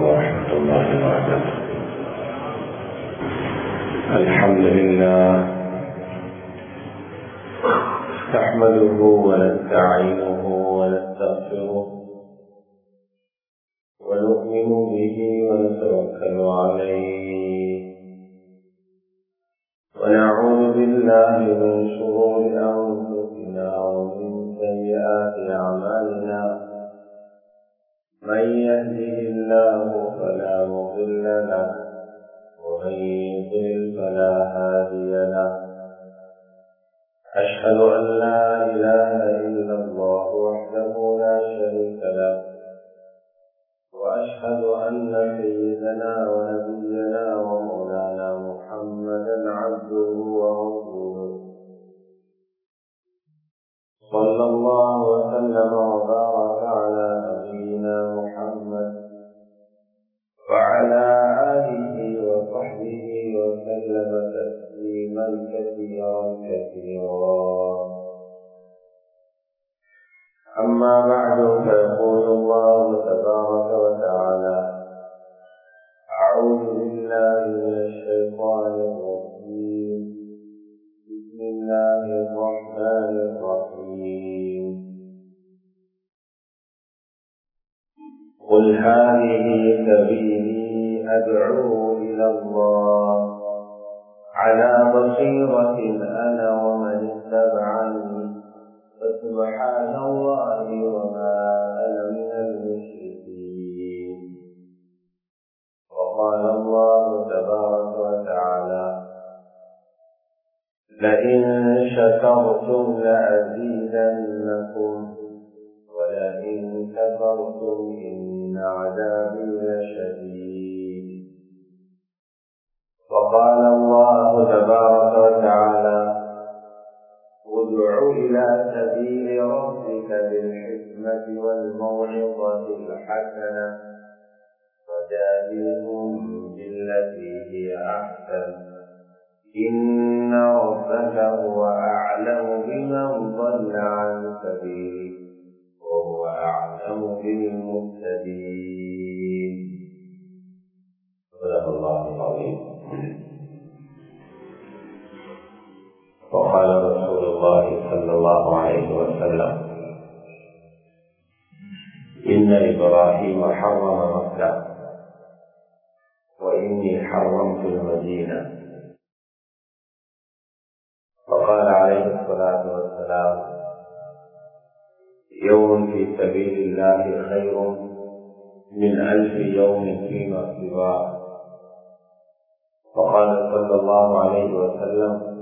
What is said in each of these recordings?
ورحمة الله وبركاته الحمد لله نحمده ونستعينه ونستغفره ونؤمن به ونتوكل عليه ونعوذ بالله من شرور أنفسنا ومن سيئات أعمالنا من يهده الله فلا مضل له ومن يضلل فلا هادي له أشهد أن لا إله إلا الله وحده لا شريك له وأشهد أن سيدنا ونبينا ومولانا محمدا عبده ورسوله صلى الله وسلم وبارك على نبينا محمد وعلى آله وصحبه وسلم تسليما كثيرا كثيرا أما بعد فيقول الله تبارك وتعالى أعوذ بالله من الشيطان الرجيم بسم الله الرحمن الرحيم قل هذه سبيلي أدعو إلى الله على بصيرة أنا ومن اتبعني فسبحان الله وما أنا من المشركين وقال الله تبارك وتعالى لئن شكرتم لأزيدنكم ولئن كفرتم إن عذابي لشديد وقال الله تبارك وتعالى ادع إلى سبيل ربك بالحكمة والموعظة الحسنة وجادلهم بالتي هي أحسن إن ربك هو أعلم بمن ضل عن سبيله وهو أعلم بالمهتدين صدق الله العظيم وقال رسول الله صلى الله عليه وسلم إن إبراهيم حرم مكة وإني حرمت المدينة وقال عليه الصلاة والسلام يوم في سبيل الله خير من ألف يوم فيما سواه وقال صلى الله عليه وسلم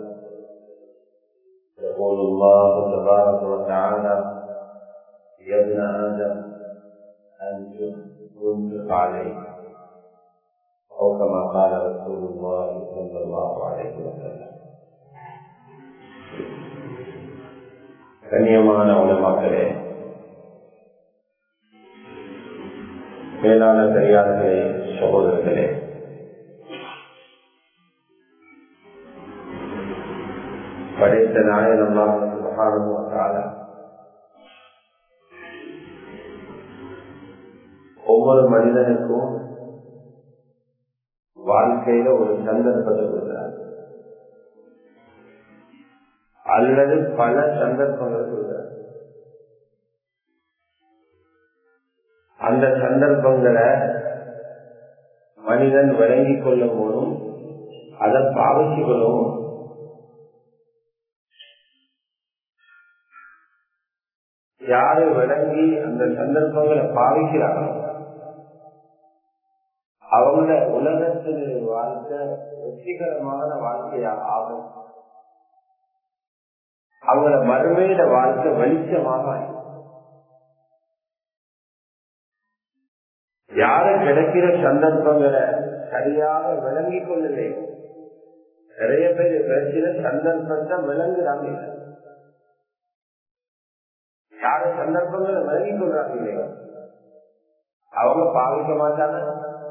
يقول الله تبارك وتعالى يا ابن آدم أنفق عليك أو كما قال رسول الله صلى الله عليه وسلم கண்ணியமான உலமாக்களே மேலான பெரியார்களே சகோதரர்களே படைத்த நாயனமாக சுகாரமாக ஒவ்வொரு மனிதனுக்கும் வாழ்க்கையில ஒரு சந்தர்ப்பத்தை கொடுக்கிறார் அல்லது பல சந்தர்ப்பங்கள் கொடுக்கிறார் அந்த சந்தர்ப்பங்களை மனிதன் விளங்கிக் கொள்ளும் போதும் அதை பாவிச்சு கொள்ளவும் யாரு விளங்கி அந்த சந்தர்ப்பங்களை பாவிக்கிறாங்களோ அவங்கள உலகத்தில் வாழ்க்கை வெற்றிகரமான வாழ்க்கையா ஆகும் அவங்கள மறுமையில வாழ்க்கை வெளிச்சமாக யாரு கிடைக்கிற சந்தர்ப்பங்களை சரியாக விளங்கிக் கொள்ளலையோ நிறைய பேர் கிடைக்கிற சந்தர்ப்பத்தை விளங்குறாங்க யாரு சந்தர்ப்பங்களை விளங்கிக் கொள்றாங்க இல்லையோ அவங்க பாவிக்க மாட்டாங்க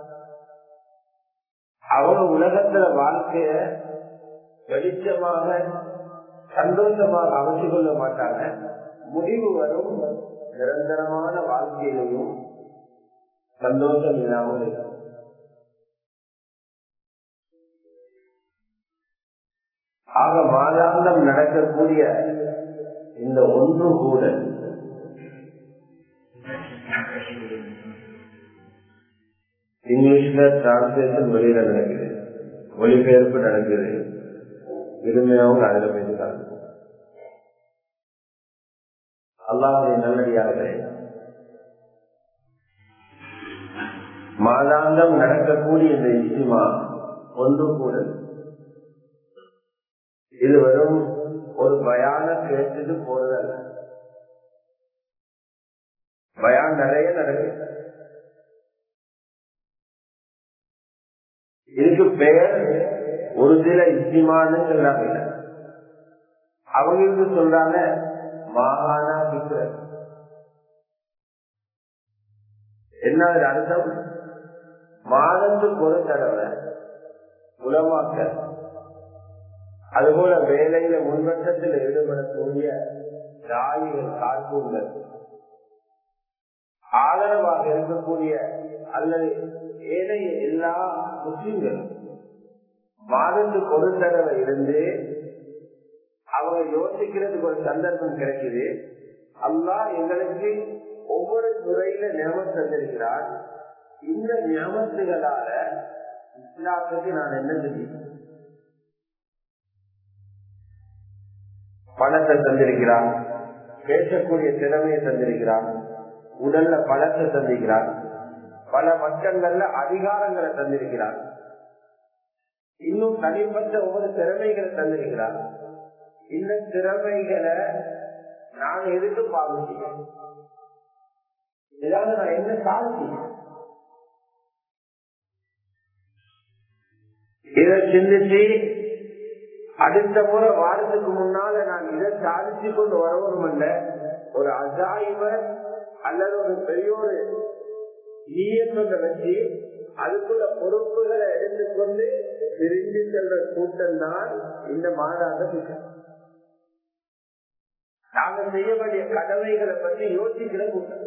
அவங்க உலகத்துல வாழ்க்கைய வெளிச்சமாக சந்தோஷமாக அமைச்சு கொள்ள மாட்டாங்க முடிவு வரும் நிரந்தரமான வாழ்க்கையிலையும் சந்தோஷம் இல்லாமல் இருக்கும் ஆக மாதாந்தம் நடக்கக்கூடிய இந்த ஒன்று கூட இங்கிலீஷ்ல டிரான்ஸ்லேஷன் வெளியில நடக்குது மொழிபெயர்ப்பு நடக்குது விரும்பினவங்க அதில் பேசுகிறாங்க அல்லாஹுடைய நல்லடியார்களே மாதாந்தம் நடக்கக்கூடிய இந்த இசிமா ஒன்று கூட இது வெறும் ஒரு பயான கேட்டுட்டு போறதல்ல பயான் நிறைய நடக்குது இதுக்கு பெயர் ஒரு சில இஸ்திமான்னு சொல்றாங்க அவங்களுக்கு சொல்றாங்க மாகாணா பிக்ர என்ன அர்த்தம் மாதத்துக்கு ஒரு தடவை உலமாக்க அதுபோல வேலையில முன்வட்டத்தில் ஈடுபடக்கூடிய ராயிகள் கார்கூன்கள் ஆதரவாக இருக்கக்கூடிய அல்லது ஏனைய எல்லா முஸ்லிம்களும் மாதத்துக்கு ஒரு தடவை இருந்து அவங்க யோசிக்கிறதுக்கு ஒரு சந்தர்ப்பம் கிடைக்குது அல்லா எங்களுக்கு ஒவ்வொரு துறையில நியமம் தந்திருக்கிறார் இந்த நியமத்துகளால இஸ்லாத்துக்கு நான் என்ன செய்யும் பணத்தை தந்திருக்கிறான் பேசக்கூடிய திறமையை தந்திருக்கிறான் உடல்ல பழத்தை தந்திருக்கிறான் பல பட்சங்கள்ல அதிகாரங்களை தந்திருக்கிறான் இன்னும் தனிப்பட்ட ஒவ்வொரு திறமைகளை தந்திருக்கிறான் இந்த திறமைகளை நான் எதுக்கு பாவிச்சேன் ஏதாவது நான் என்ன சாதிச்சேன் இதை சிந்திச்சு அடுத்த முறை வாரத்துக்கு முன்னால நான் இதை சாதிச்சு கொண்டு வரணும் அல்ல ஒரு அசாயிவ அல்லது ஒரு பெரிய ஒரு ஈயத்தை வச்சு அதுக்குள்ள பொறுப்புகளை எடுத்துக்கொண்டு பிரிஞ்சு செல்ற கூட்டம் தான் இந்த மாதாந்த கூட்டம் நாங்க செய்ய வேண்டிய கடமைகளை பற்றி யோசிக்கிற கூட்டம்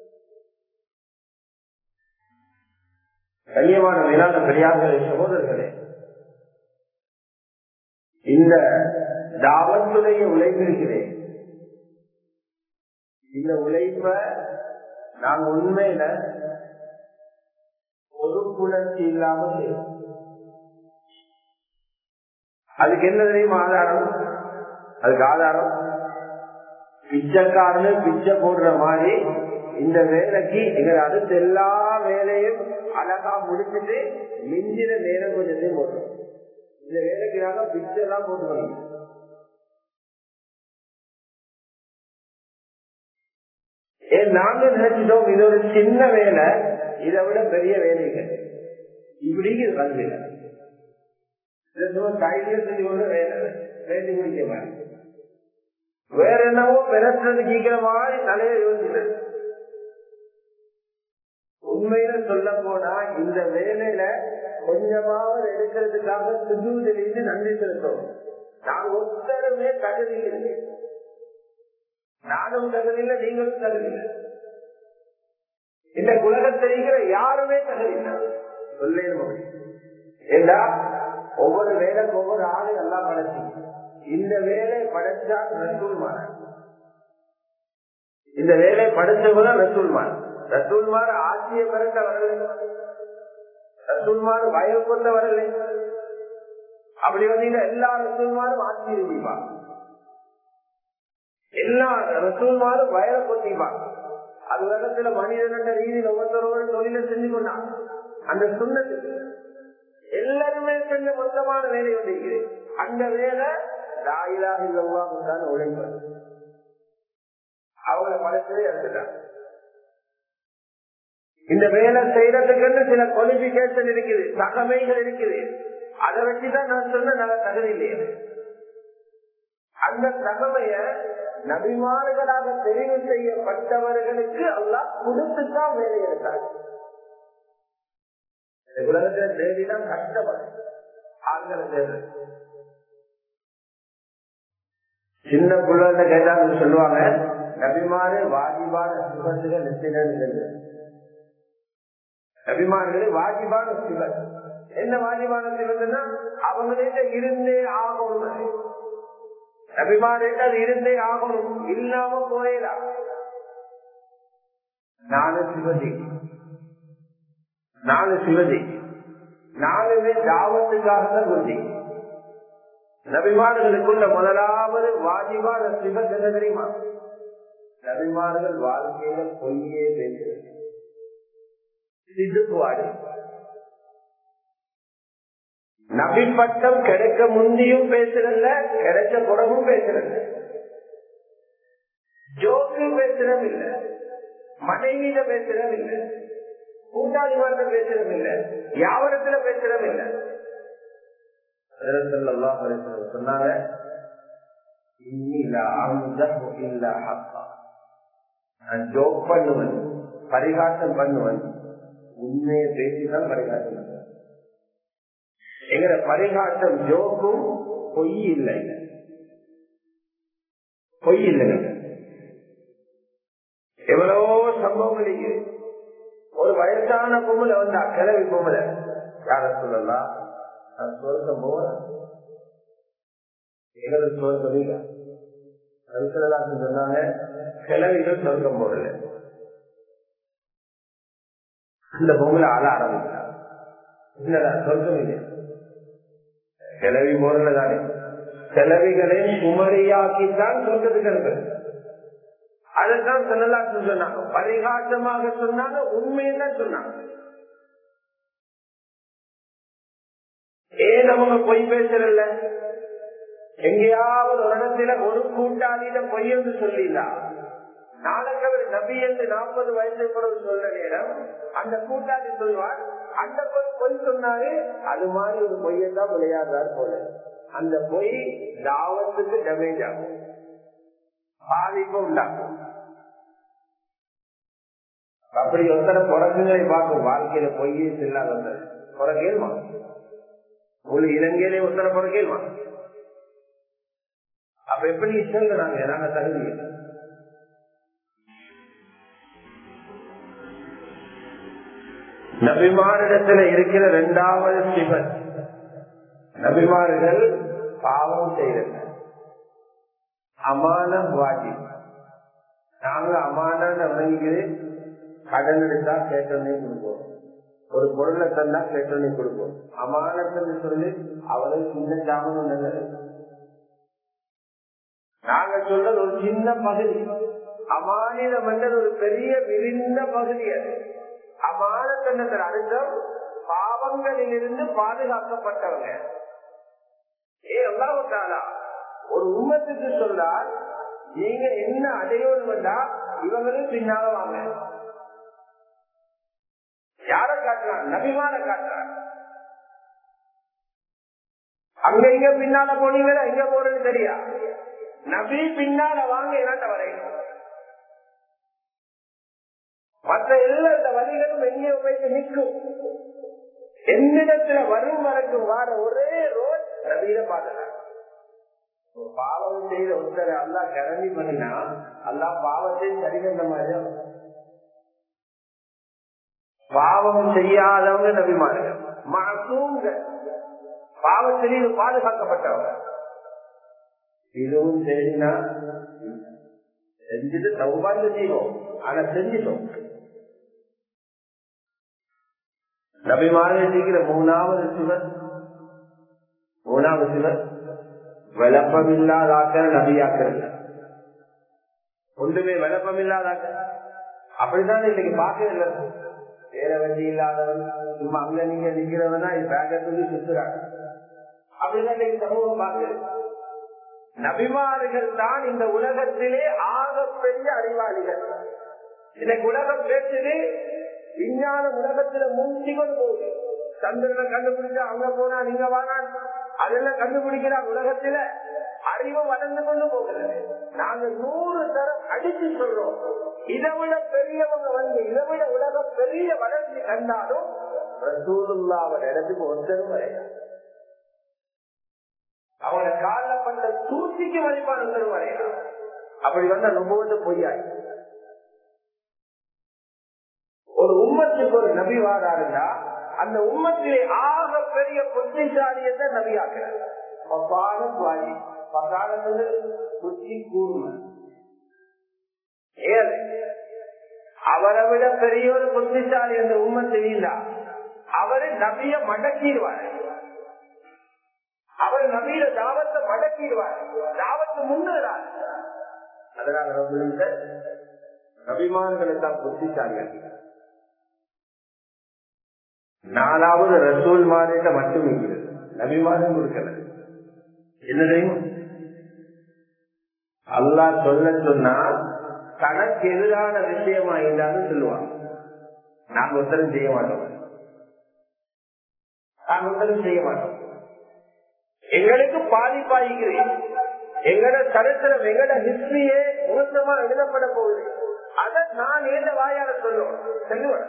கண்ணியமான மேலான பெரியார்களே சகோதரர்களே இந்த தாவத்துடைய உழைப்பிருக்கிறேன் இந்த உழைப்ப நான் உண்மையில பொறுப்புணர்ச்சி இல்லாம செய்வோம் அதுக்கு என்ன தெரியுமா ஆதாரம் அதுக்கு ஆதாரம் பிச்சைக்காரனு பிச்சை போடுற மாதிரி இந்த வேலைக்கு எங்க அடுத்த எல்லா வேலையும் அழகா முடிச்சுட்டு மிஞ்சின நேரம் கொஞ்சத்தையும் போடுறோம் இந்த வேலைக்கு நாங்க பிச்சை எல்லாம் போட்டுக்கணும் ஏன் நாங்க நினைச்சிட்டோம் இது ஒரு சின்ன வேலை இதை விட பெரிய வேலைகள் இப்படிக்கு கல்வி வேலை முடிக்க மாதிரி வேற என்னவோ பிறக்கிறது கீக்கிற மாதிரி தலையை யோசிக்கிறது உண்மையில சொல்ல போனா இந்த வேலையில கொஞ்சமாவது எடுக்கிறதுக்காக சுஜூதிலிருந்து நன்றி செலுத்தோம் நான் ஒருத்தருமே தகுதி இல்லை நானும் தகுதியில்லை நீங்களும் தகுதியில்லை இந்த உலகத்திலிருக்கிற யாருமே தகுதியில்லை சொல்லேன் ஏண்டா ஒவ்வொரு வேலைக்கு ஒவ்வொரு ஆளு எல்லாம் படைச்சு இந்த வேலை படைச்சா ரசூல்மான் இந்த வேலை படைச்சவங்க ரசூல்மான் ரசூல்மார் ஆட்சியை பிறக்க வரல ரசூல்மார் வயது கொண்ட வரல அப்படி வந்தீங்க எல்லா ரசூல்மாரும் ஆட்சி இருப்பாங்க எல்லா ரசூல்மாரும் வயலை கொண்டிப்பாங்க அது உலகத்துல மனிதன ரீதியில் ஒவ்வொருத்தரோட தொழிலை செஞ்சு கொண்டாங்க அந்த சுண்ணத்துக்கு எல்லாருமே செஞ்ச மொத்தமான வேலை வந்திருக்குது அந்த வேலை தாயிலாக இல்லவாங்க உழைப்பு அவங்கள படத்திலே எடுத்துட்டாங்க இந்த வேலை செய்யறதுக்கு சில குவாலிபிகேஷன் இருக்குது தகமைகள் இருக்குது அதை வச்சுதான் நான் சொன்ன நல்ல தகுதி இல்லையே அந்த தகமைய நபிமாறுகளாக தெரிவு செய்யப்பட்டவர்களுக்கு எல்லாம் கொடுத்துதான் வேலை எடுத்தாங்க உலகத்துல தேடிதான் கஷ்டப்படும் ஆண்களை தேவை சின்ன பிள்ளைங்க கேட்டாங்க சொல்லுவாங்க நபிமாறு வாஜிபான சுகத்துகள் நிச்சயம் நபிமார்களே வாஜிபான சிவன் என்ன வாஜிபான சிவன்னா அவங்கள்ட்ட இருந்தே ஆகணும் நபிமார்கிட்ட அது இருந்தே ஆகணும் இல்லாம போயிடலாம் நாலு சிவதி நாலு சிவதி நாலுமே தாவத்துக்காக தான் உறுதி நபிமார்களுக்குள்ள முதலாவது வாஜிபான சிவத் என்ன தெரியுமா நபிமார்கள் வாழ்க்கையில பொய்யே பேசுறது சிதுக்குவாடு நபி பட்டம் கிடைக்க முந்தியும் பேசுறல்ல கிடைச்ச குடமும் பேசுறல்ல ஜோக்கு பேசுறது இல்ல மனைவியில பேசுறது இல்ல கூட்டாளிமார்ட்ட பேசுறது இல்ல யாவரத்துல பேசுறது இல்ல சொன்னாங்க நான் ஜோக் பண்ணுவன் பரிகாசம் பண்ணுவன் உண்மையை பேசிதான் பரிகாசம் பண்ணுவேன் எங்கிற பரிகாசம் ஜோக்கும் பொய் இல்லை பொய் இல்லை எவ்வளவோ சம்பவங்கள் இருக்குது ஒரு வயசான பொம்பளை வந்தா கிளவி பொம்பளை யார சொல்லலாம் நான் சொர்க்கம் போறேன் எங்களுக்கு சொர்க்கம் இல்லை சொன்னாங்க கிளவிகள் சொர்க்கம் போடல அந்த பொங்கலை ஆள ஆரம்பிக்கிறார் இல்லடா சொர்க்கம் இல்லை கிளவி போறல தானே கிளவிகளை குமரியாக்கித்தான் சொர்க்கத்துக்கு அனுப்புறது அதைத்தான் சொல்லலாச்சு சொன்னாங்க பரிகாசமாக சொன்னாங்க உண்மையதான் சொன்னாங்க ஏன் அவங்க பொய் பேசுறல எங்கேயாவது ஒரு இடத்துல ஒரு கூட்டாளியில பொய் என்று சொல்லிடலாம் நாளைக்கு அவர் நபி என்று நாற்பது வயசு பிறகு சொல்ற நேரம் அந்த கூட்டாளி சொல்வார் அந்த பொய் பொய் சொன்னாரு அது மாதிரி ஒரு பொய்யத்தான் விளையாடுறார் போல அந்த பொய் தாவத்துக்கு டேமேஜ் ஆகும் பாதிப்பு உண்டாகும் அப்படி ஒருத்தர குரங்குகளை பார்க்கும் வாழ்க்கையில பொய்யே செல்லாத குரங்கேல்மா ஒரு இலங்கையிலே ஒருத்தர குரங்கேல்மா அப்ப எப்படி சொல்றாங்க நாங்க தகுதி நபிமாரிடத்துல இருக்கிற இரண்டாவது சிவன் நபிமார்கள் பாவம் செய்யறது அமான வாஜி நாங்க அமான விளங்கிக்கிறது கடன் எடுத்தா கேட்டோன்னே கொடுப்போம் ஒரு பொருளை தந்தா கேட்டோன்னே கொடுப்போம் அமானத்துன்னு சொல்லி அவளுக்கு சின்ன ஜாமம் நாங்க சொல்றது ஒரு சின்ன பகுதி அமானிதம் என்றது ஒரு பெரிய விரிந்த பகுதி அது அமானத்தனத்தின் அர்த்தம் பாவங்களில் இருந்து பாதுகாக்கப்பட்டவங்க ஏ அல்லாவுக்காலா ஒரு உண்மத்துக்கு சொன்னால் நீங்க என்ன அடையணும்டா இவங்களும் பின்னால வாங்க யார காட்டுறான் நபிமான காட்டுறான் அங்க இங்க பின்னால போனீங்கன்னா எங்க போறது தெரியா நபி பின்னால வாங்க என்னட்ட வரையும் மற்ற எல்லா இந்த வழிகளும் எங்கே போயிட்டு நிற்கும் என்னிடத்துல வரும் வரைக்கும் வார ஒரே ரோட் நபியில பாதுகாக்க பாவம் செய்த ஒருத்தரை அல்லா கரண்டி பண்ணினா அல்லா பாவத்தை சரி பண்ண மாதிரி பாவம் செய்யாதவங்க நபிமார்கள் மசூங்க பாவத்திலேயே பாதுகாக்கப்பட்டவங்க இதுவும் சரினா செஞ்சுட்டு சௌபாகிய செய்வோம் ஆனா செஞ்சிட்டோம் நபிமார்கள் இருக்கிற மூணாவது சிவர் மூணாவது சிவர் விளப்பம் இல்லாதாக்க நபியாக்கிறது ஒன்றுமே விளப்பம் இல்லாதாக்க அப்படிதான் இன்னைக்கு பார்க்கல வேற வண்டி இல்லாதவன் சும்மா அங்க நீங்க நிக்கிறவனா பேக தூக்கி சுத்துறாங்க அப்படிதான் இன்னைக்கு சமூகம் பார்க்குது நபிமார்கள் தான் இந்த உலகத்திலே ஆகப்பெரிய அறிவாளிகள் இன்னைக்கு உலகம் பேசுது விஞ்ஞான உலகத்துல முந்தி கொண்டு போகுது சந்திரனை கண்டுபிடிச்சா அங்க போனா நீங்க வானா அதெல்லாம் கண்டுபிடிக்கிறான் உலகத்துல அறிவு வளர்ந்து கொண்டு போகிறது நாங்க நூறு தரம் அடிச்சு சொல்றோம் இதை விட பெரியவங்க வந்து இதை விட உலகம் பெரிய வளர்ச்சி கண்டாலும் ரசூலுல்லாவோட இடத்துக்கு ஒருத்தரும் வரையாது அவங்கள காலில் பண்ண தூசிக்கு மதிப்பான ஒருத்தரும் வரையலாம் அப்படி வந்த நுபவத்தை பொய்யாய் ஒரு உண்மை உம்மத்துக்கு ஒரு நபி வாராருந்தா அந்த உம்மத்திலே ஆக பெரிய புத்திசாலியத்தை நபியாக்குறார் பசானத்வாதி பசானது புத்தி கூர்மை ஏழை அவரை விட பெரிய ஒரு புத்திசாலி அந்த உம்மத்தில் இல்லா அவரு நபிய மடக்கிடுவார் அவர் நபியில தாவத்தை மடக்கிடுவார் தாவத்து முன்னுறார் அதனால ரொம்ப நபிமான்களை தான் புத்திசாலிகள் நாலாவது ரசூல் மாறிட்ட மட்டும் இருக்கிறது நபிமானம் கொடுக்கல என்ன தெரியும் அல்லா சொல்ல சொன்னா தனக்கு எதிரான விஷயமா இருந்தாலும் சொல்லுவாங்க நாங்க உத்தரம் செய்ய மாட்டோம் நாங்க உத்தரம் செய்ய மாட்டோம் எங்களுக்கு பாதிப்பாகிறேன் எங்கட சரித்திரம் எங்கட ஹிஸ்டரியே மோசமா எழுதப்பட போகுது அதை நான் ஏந்த வாயால சொல்லுவேன் சொல்லுவேன்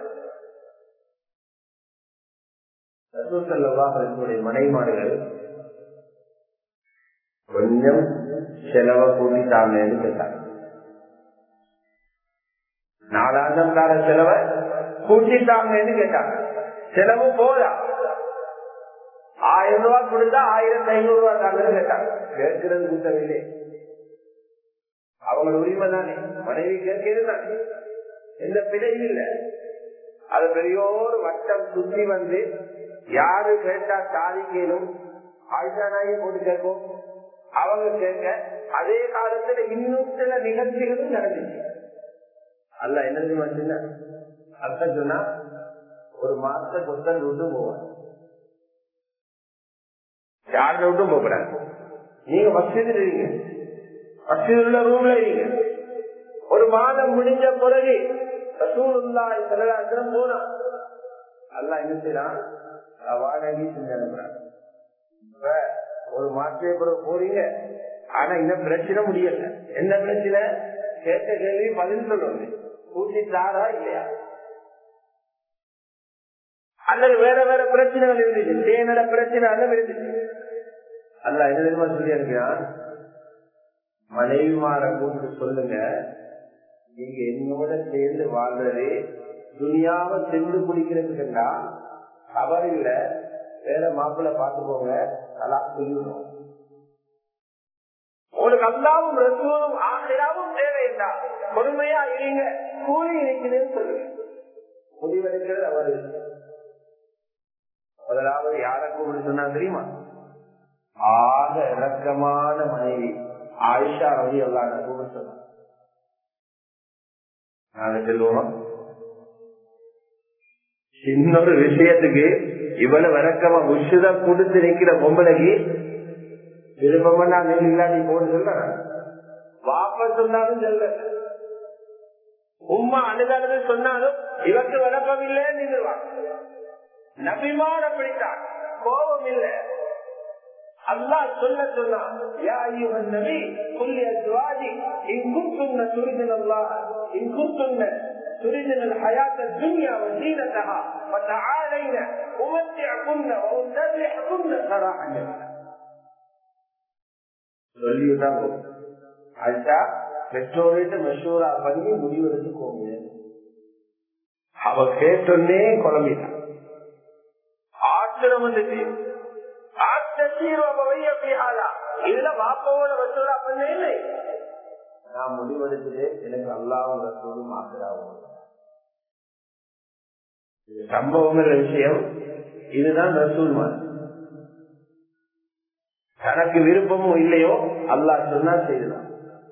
மனைமார்கள் கொஞ்சம் செலவை கூட்டிட்டாங்கன்னு கேட்டாங்க நாலாந்தம் கால செலவை கூட்டிட்டாங்கன்னு கேட்டாங்க செலவு போதா ஆயிரம் ரூபாய் கொடுத்தா ஆயிரத்தி ஐநூறு ரூபாய் தாங்கன்னு கேட்டாங்க கேட்கிறது குத்தவில்லை அவங்க உரிமை தானே மனைவி கேட்கிறது தானே எந்த பிழையும் இல்லை அது பெரியோர் வட்டம் சுத்தி வந்து யாரு கேட்டா சாதிக்கணும் ஆழ்தானாயே போட்டு கேட்கும் அவங்க கேட்க அதே காலத்துல இன்னும் சில நிகழ்ச்சிகளும் நடந்துச்சு அல்ல என்ன தெரியுமா அர்த்தம் சொன்னா ஒரு மாசத்தை கொத்தன் விட்டு போவார் யாரு விட்டும் போகக்கூடாது நீங்க மசிதில் இருங்க மசிதில் உள்ள ரூம்ல இருங்க ஒரு மாதம் முடிஞ்ச பிறகு போனா அல்ல என்ன செய்யறான் வாடகை செஞ்சு அனுப்புறான் ஒரு மாசத்துக்கு பிறகு போறீங்க ஆனா இன்னும் பிரச்சனை முடியல என்ன பிரச்சனை கேட்ட கேள்வி பதில் சொல்லணும் கூட்டி தாரா இல்லையா அல்லது வேற வேற பிரச்சனைகள் இருந்துச்சு தேனட பிரச்சனை அல்ல இருந்துச்சு அல்ல என்ன தெரியுமா சொல்லி இருக்கிறான் மனைவிமார கூட்டு சொல்லுங்க நீங்க என்னோட சேர்ந்து வாழ்றது துணியாவ சென்று குடிக்கிறதுக்குண்டா அவர் இல்ல வேற மாப்பிள்ள பாத்துக்கோங்க நல்லா சொல்லிடணும் உங்களுக்கு அல்லாவும் ரசூலும் ஆசிராவும் தேவையில்லா பொறுமையா இருங்க கூலி இருக்குதுன்னு சொல்லுங்க முடிவெடுக்கிறது அவர் முதலாவது யார கூப்பிட்டு சொன்னா தெரியுமா ஆக இறக்கமான மனைவி ஆயிஷா ரவி அல்லாத கூப்பிட்டு சொன்னாங்க நாங்க செல்வோம் இன்னொரு விஷயத்துக்கு இவ்வளவு விளக்கமா உஷுத கொடுத்து நிக்கிற பொம்பளைக்கு விருப்பமா நீ இல்லாட்டி போட்டு சொல்ல வாப்ப சொன்னாலும் சொல்ல உமா அழுதானது சொன்னாலும் இவருக்கு விளக்கம் இல்லைன்னு நின்றுவாங்க நபிமான் அப்படித்தான் கோபம் இல்லை அல்லாஹ் சொல்ல சொன்னா யா அய்யுஹன் நபி குல் அஸ்வாஜி இன் குன்துன்ன துரிதுன அல்லாஹ் இன் குன்துன்ன تريدن الحياة الدنيا وزينتها فتعالين أمتعكن وأسرحكن سراحا சொல்லிதான் ஆச்சா பெற்றோர்கிட்ட மெஷூரா பண்ணி முடிவெடுத்துக்கோங்க அவ கேட்டோன்னே குழம்பிட்டான் ஆத்திரம் வந்துச்சு இதுல பாப்பாவோட வசூலா பண்ணே இல்லை நான் முடிவெடுத்ததே எனக்கு அல்லாவும் ரசூலும் ஆசிராவும் சம்பவங்கிற விஷயம் இதுதான் ரசூல் மாதிரி தனக்கு விருப்பமும் இல்லையோ அல்லா சொன்னா செய்யலாம்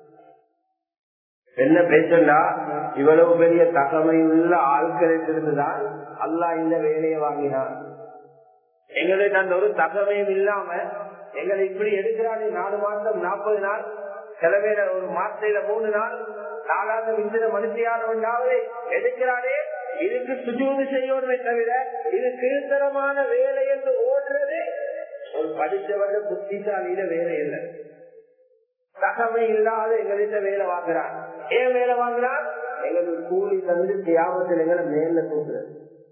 என்ன பேச்சண்டா இவ்வளவு பெரிய தகமை உள்ள ஆட்களிடத்திருந்துதான் அல்லா இந்த வேலையை வாங்கினான் எங்களுக்கு அந்த ஒரு தகவையும் இல்லாம எங்களை இப்படி எடுக்கிறானே நாலு மாசம் நாற்பது நாள் சில பேர ஒரு மாசத்துல மூணு நாள் நாலாவது மிஞ்சின மனுஷியானவண்டாவது எடுக்கிறானே இதுக்கு சுஜூது செய்யணுமே தவிர இது கீழ்த்தரமான வேலை என்று ஓடுறது ஒரு படித்தவங்க புத்திசாலியில வேலை இல்லை தகமை இல்லாத எங்கள்கிட்ட வேலை வாங்குறான் ஏன் வேலை வாங்குறான் எங்களுக்கு கூலி தந்து தியாகத்தில் எங்களை மேல தூக்குறது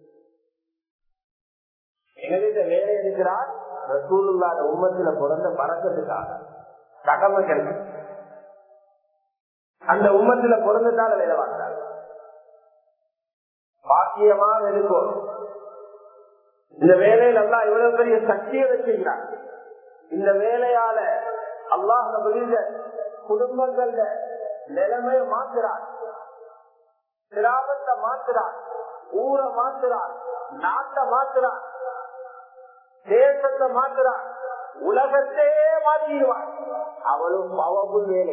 எங்கள்கிட்ட வேலை இருக்கிறார் ரசூலுல்லாத உம்மத்துல பிறந்த பறக்கிறதுக்காக தகவல் கிடைக்கும் அந்த உம்மத்துல பிறந்ததால வேலை வாங்குறாங்க பாக்கியமாக இருக்கும் இந்த வேலையில் அல்லா இவ்வளவு பெரிய சக்தியை வச்சுக்கிறான் இந்த வேலையால அல்லாஹ் வெளியில குடும்பங்கள்ல நிலைமைய மாத்துறான் கிராமத்தை மாத்துறான் ஊரை மாத்துறான் நாட்டை மாத்துறான் தேசத்தை மாத்துறான் உலகத்தையே மாற்றிடுவான் அவளும் பவபுல் வேலை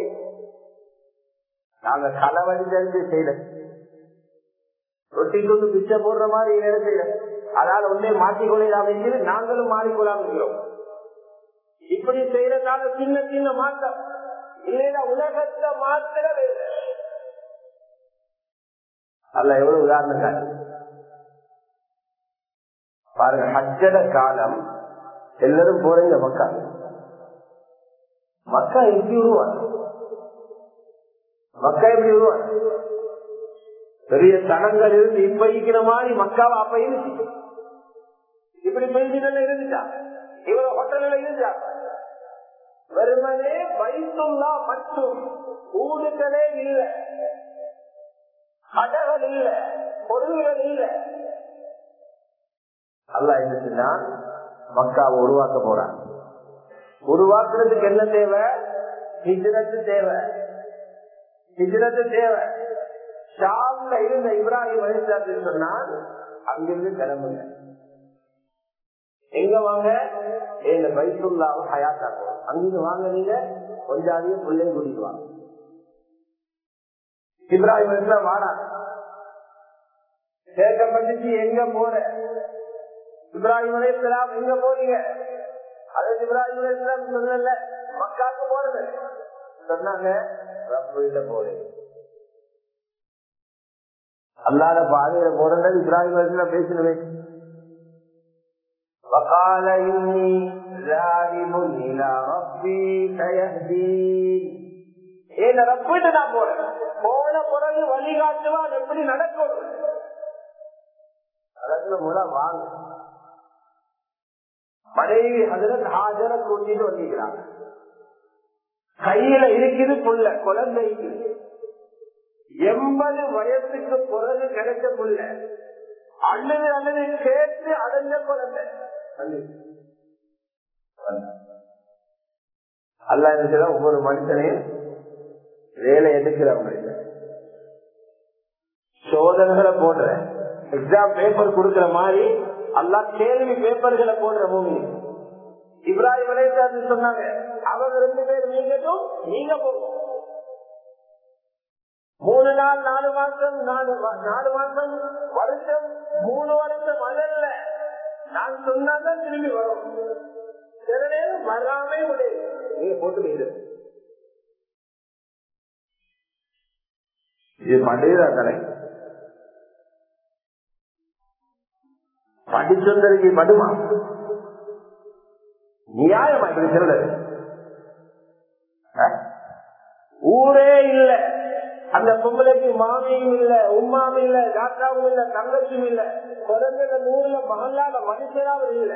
நாங்க களவழி தெரிஞ்சு செய்யல ரொட்டி கொண்டு பிச்சை போடுற மாதிரி வேலை செய்யல அதால ஒன்னே மாற்றிக்கொள்ளலாம் என்று நாங்களும் மாறிக்கொள்ளாம இருக்கிறோம் இப்படி செய்யறதால சின்ன சின்ன மாற்றம் இல்லைன்னா உலகத்தை மாத்திர வேலை அல்ல எவ்வளவு உதாரணம் காட்டு பாருங்க ஹஜ்ஜட காலம் எல்லாரும் போறீங்க மக்கா மக்கா எப்படி உருவாங்க மக்கா எப்படி உருவாங்க பெரிய தடங்கள் இருந்து இப்ப இருக்கிற மாதிரி மக்காவை அப்ப இருந்துச்சு இப்படி பெய்திகள் இருந்துச்சா இவ்வளவு ஹோட்டல்ல இருந்தா வெறுமனே வைத்துள்ளா மற்றும் ஊடுகளே இல்லை கடைகள் இல்ல பொருள்கள் இல்ல அல்ல என்னச்சுன்னா மக்காவை உருவாக்க போறான் உருவாக்குறதுக்கு என்ன தேவை ஹிஜரத்து தேவை ஹிஜரத்து தேவை ஷாம்ல இருந்த இப்ராஹிம் அலிசாத்து சொன்னால் அங்கிருந்து கிளம்புங்க எங்க வாங்க இந்த பைத்துல்லாவை ஹயாத்தாக்குவோம் அங்கிருந்து வாங்க நீங்க கொஞ்சாதியும் பிள்ளையும் கூட்டிட்டு வாங்க இப்ராஹிம் அலிஸ்லாம் வாடா கேட்கப்பட்டுச்சு எங்க போற இப்ராஹிம் அலிஸ்லாம் எங்க போறீங்க அது இப்ராஹிம் அலிஸ்லாம் சொல்லல மக்காக்கு போறது சொன்னாங்க ரப்பில போறேன் அல்லாத பாதையில போறது இப்ராஹிம் அலிஸ்லாம் பேசினவே وقال إني ذاهب إلى ربي سيهدين ஏன் ரப்பிட்டு நான் போறேன் போன பிறகு வழிகாட்டுவான் எப்படி நடக்கணும் அதற்கு முறை வாங்க மனைவி ஹசரத் ஹாஜர கூட்டிட்டு வந்துக்கிறாங்க கையில இருக்குது புள்ள குழந்தைக்கு எண்பது வயசுக்கு பிறகு கிடைச்ச புள்ள அழுது அழுது கேட்டு அடைஞ்ச குழந்தை அல்ல என்ன ஒவ்வொரு மனுஷனையும் வேலை எடுக்கிறவங்க சோதனைகளை போடுற எக்ஸாம் பேப்பர் கொடுக்கிற மாதிரி அல்லா கேள்வி பேப்பர்களை போடுற பூமி இப்ராஹிம் அலைசாத்து சொன்னாங்க அவங்க ரெண்டு பேர் நீங்கட்டும் நீங்க போகும் மூணு நாள் நாலு மாசம் நாலு நாலு மாசம் வருஷம் மூணு வருஷம் அல்ல நான் சொன்னாதான் திரும்பி வரும் சில நேரம் வராமே முடியாது நீங்க போட்டு போயிடுது இது படுகிறா கலை படிச்சொந்தருக்கு படுமா நியாயமா இப்படி சொல்றது ஊரே இல்ல அந்த பொம்பளைக்கு மாமியும் இல்ல உமாவும் இல்ல தாத்தாவும் இல்ல தங்கச்சியும் இல்ல குறைஞ்ச நூறுல மகளாத மனுஷனாவும் இல்ல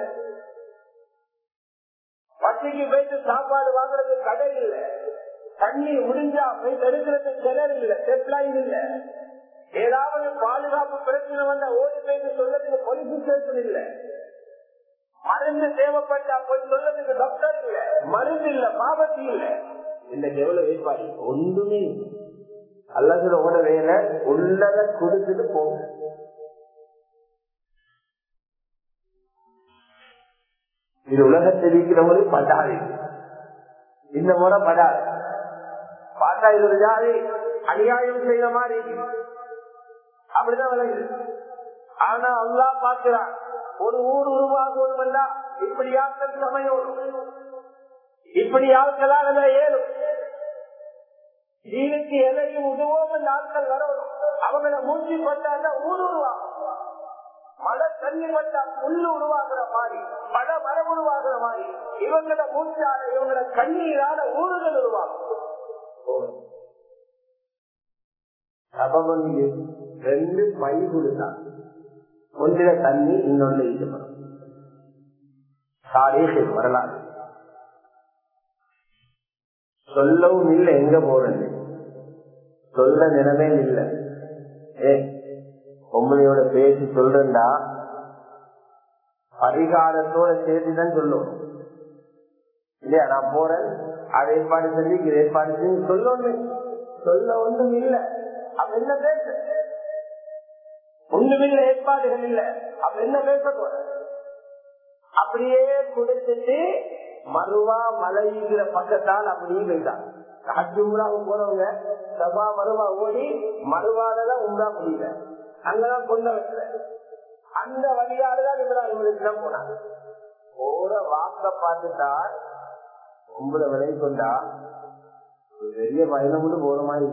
பட்டிக்கு போயிட்டு சாப்பாடு வாங்குறது கடை இல்ல தண்ணி முடிஞ்சா போய் எடுக்கிறது கிணறு இல்ல டெப்லைன் இல்ல ஏதாவது பாதுகாப்பு பிரச்சனை வந்தா ஓடி போயிட்டு சொல்றதுக்கு போலீஸ் ஸ்டேஷன் இல்ல மருந்து தேவைப்பட்டா போய் சொல்றதுக்கு டாக்டர் இல்ல மருந்து இல்ல பாபத்தி இல்ல இன்னைக்கு எவ்வளவு வேட்பாடு ஒன்றுமே அல்லது ஓட வேலை உள்ளத கொடுத்துட்டு போங்க இது உலகத்தில் இருக்கிறவங்களுக்கு படாது இந்த முறை படாது பார்த்தா இது ஒரு ஜாதி அநியாயம் செய்த மாதிரி அப்படிதான் விளங்குது ஆனா அல்லா பார்க்கிறான் ஒரு ஊர் உருவாகுவதும் இப்படி ஆட்கள் சமையோடும் இப்படி ஆட்களாக ஏழும் ஜீனுக்கு எதையும் உதவோம் இந்த ஆட்கள் வரணும் அவங்கள மூச்சு பட்டா ஊர் உருவாகும் மழை தண்ணி பட்டா புல்லு உருவாக்குற மாதிரி பட மரம் உருவாக்குற மாதிரி இவங்கள மூச்சால இவங்கள கண்ணீரான ஊர்கள் உருவாகும் சபவன் ரெண்டு பை கொடுத்தான் ஒன்றில தண்ணி இன்னொன்று ஈடுபடும் சாரேஷ் வரலாறு சொல்லவும் இல்லை எங்க போறது சொல்ல நிலமே இல்லை ஏ பொம்பளையோட பேசி சொல்றா பரிகாரத்தோட சேர்த்துதான் சொல்லும் இல்லையா நான் போறேன் அதை ஏற்பாடு செஞ்சு இது ஏற்பாடு செஞ்சு சொல்லணும் சொல்ல ஒன்றும் இல்ல அப்ப என்ன பேச ஒண்ணுமில்ல ஏற்பாடுகள் இல்ல அப்ப என்ன பேச போற அப்படியே குடிச்சிட்டு மறுவா மலைங்கிற பக்கத்தால் அப்படியே போயிட்டான் உம்ராவுக்கு போறவங்க சபா மறுவா ஓடி மறுவாடதான் உம்ரா முடியல அங்கதான் கொண்ட வைக்கல அந்த வழியாடுதான் இப்ராஹிம் தான் போனாங்க போற வாக்க பார்த்துட்டா உங்களை விலை கொண்டா பெரிய பயணம் கூட போற மாதிரி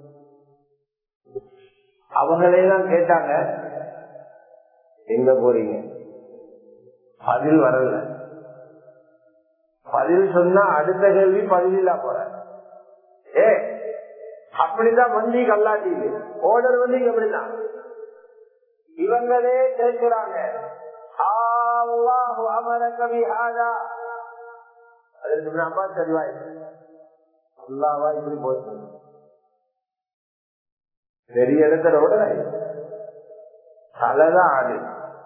அவங்களே தான் கேட்டாங்க எங்க போறீங்க பதில் வரல பதில் சொன்னா அடுத்த கேள்வி பதில் இல்லா போற ஏ அப்படிதான் வண்டி கல்லாட்டி ஓடர் வண்டி அப்படிதான் இவங்களே கேட்கிறாங்க அமர கவி ஆதா அதற்கு அம்மா சரிவாய் அல்லாவா இப்படி போச்சு பெரிய இடத்துல விட தலைதான் ஆடு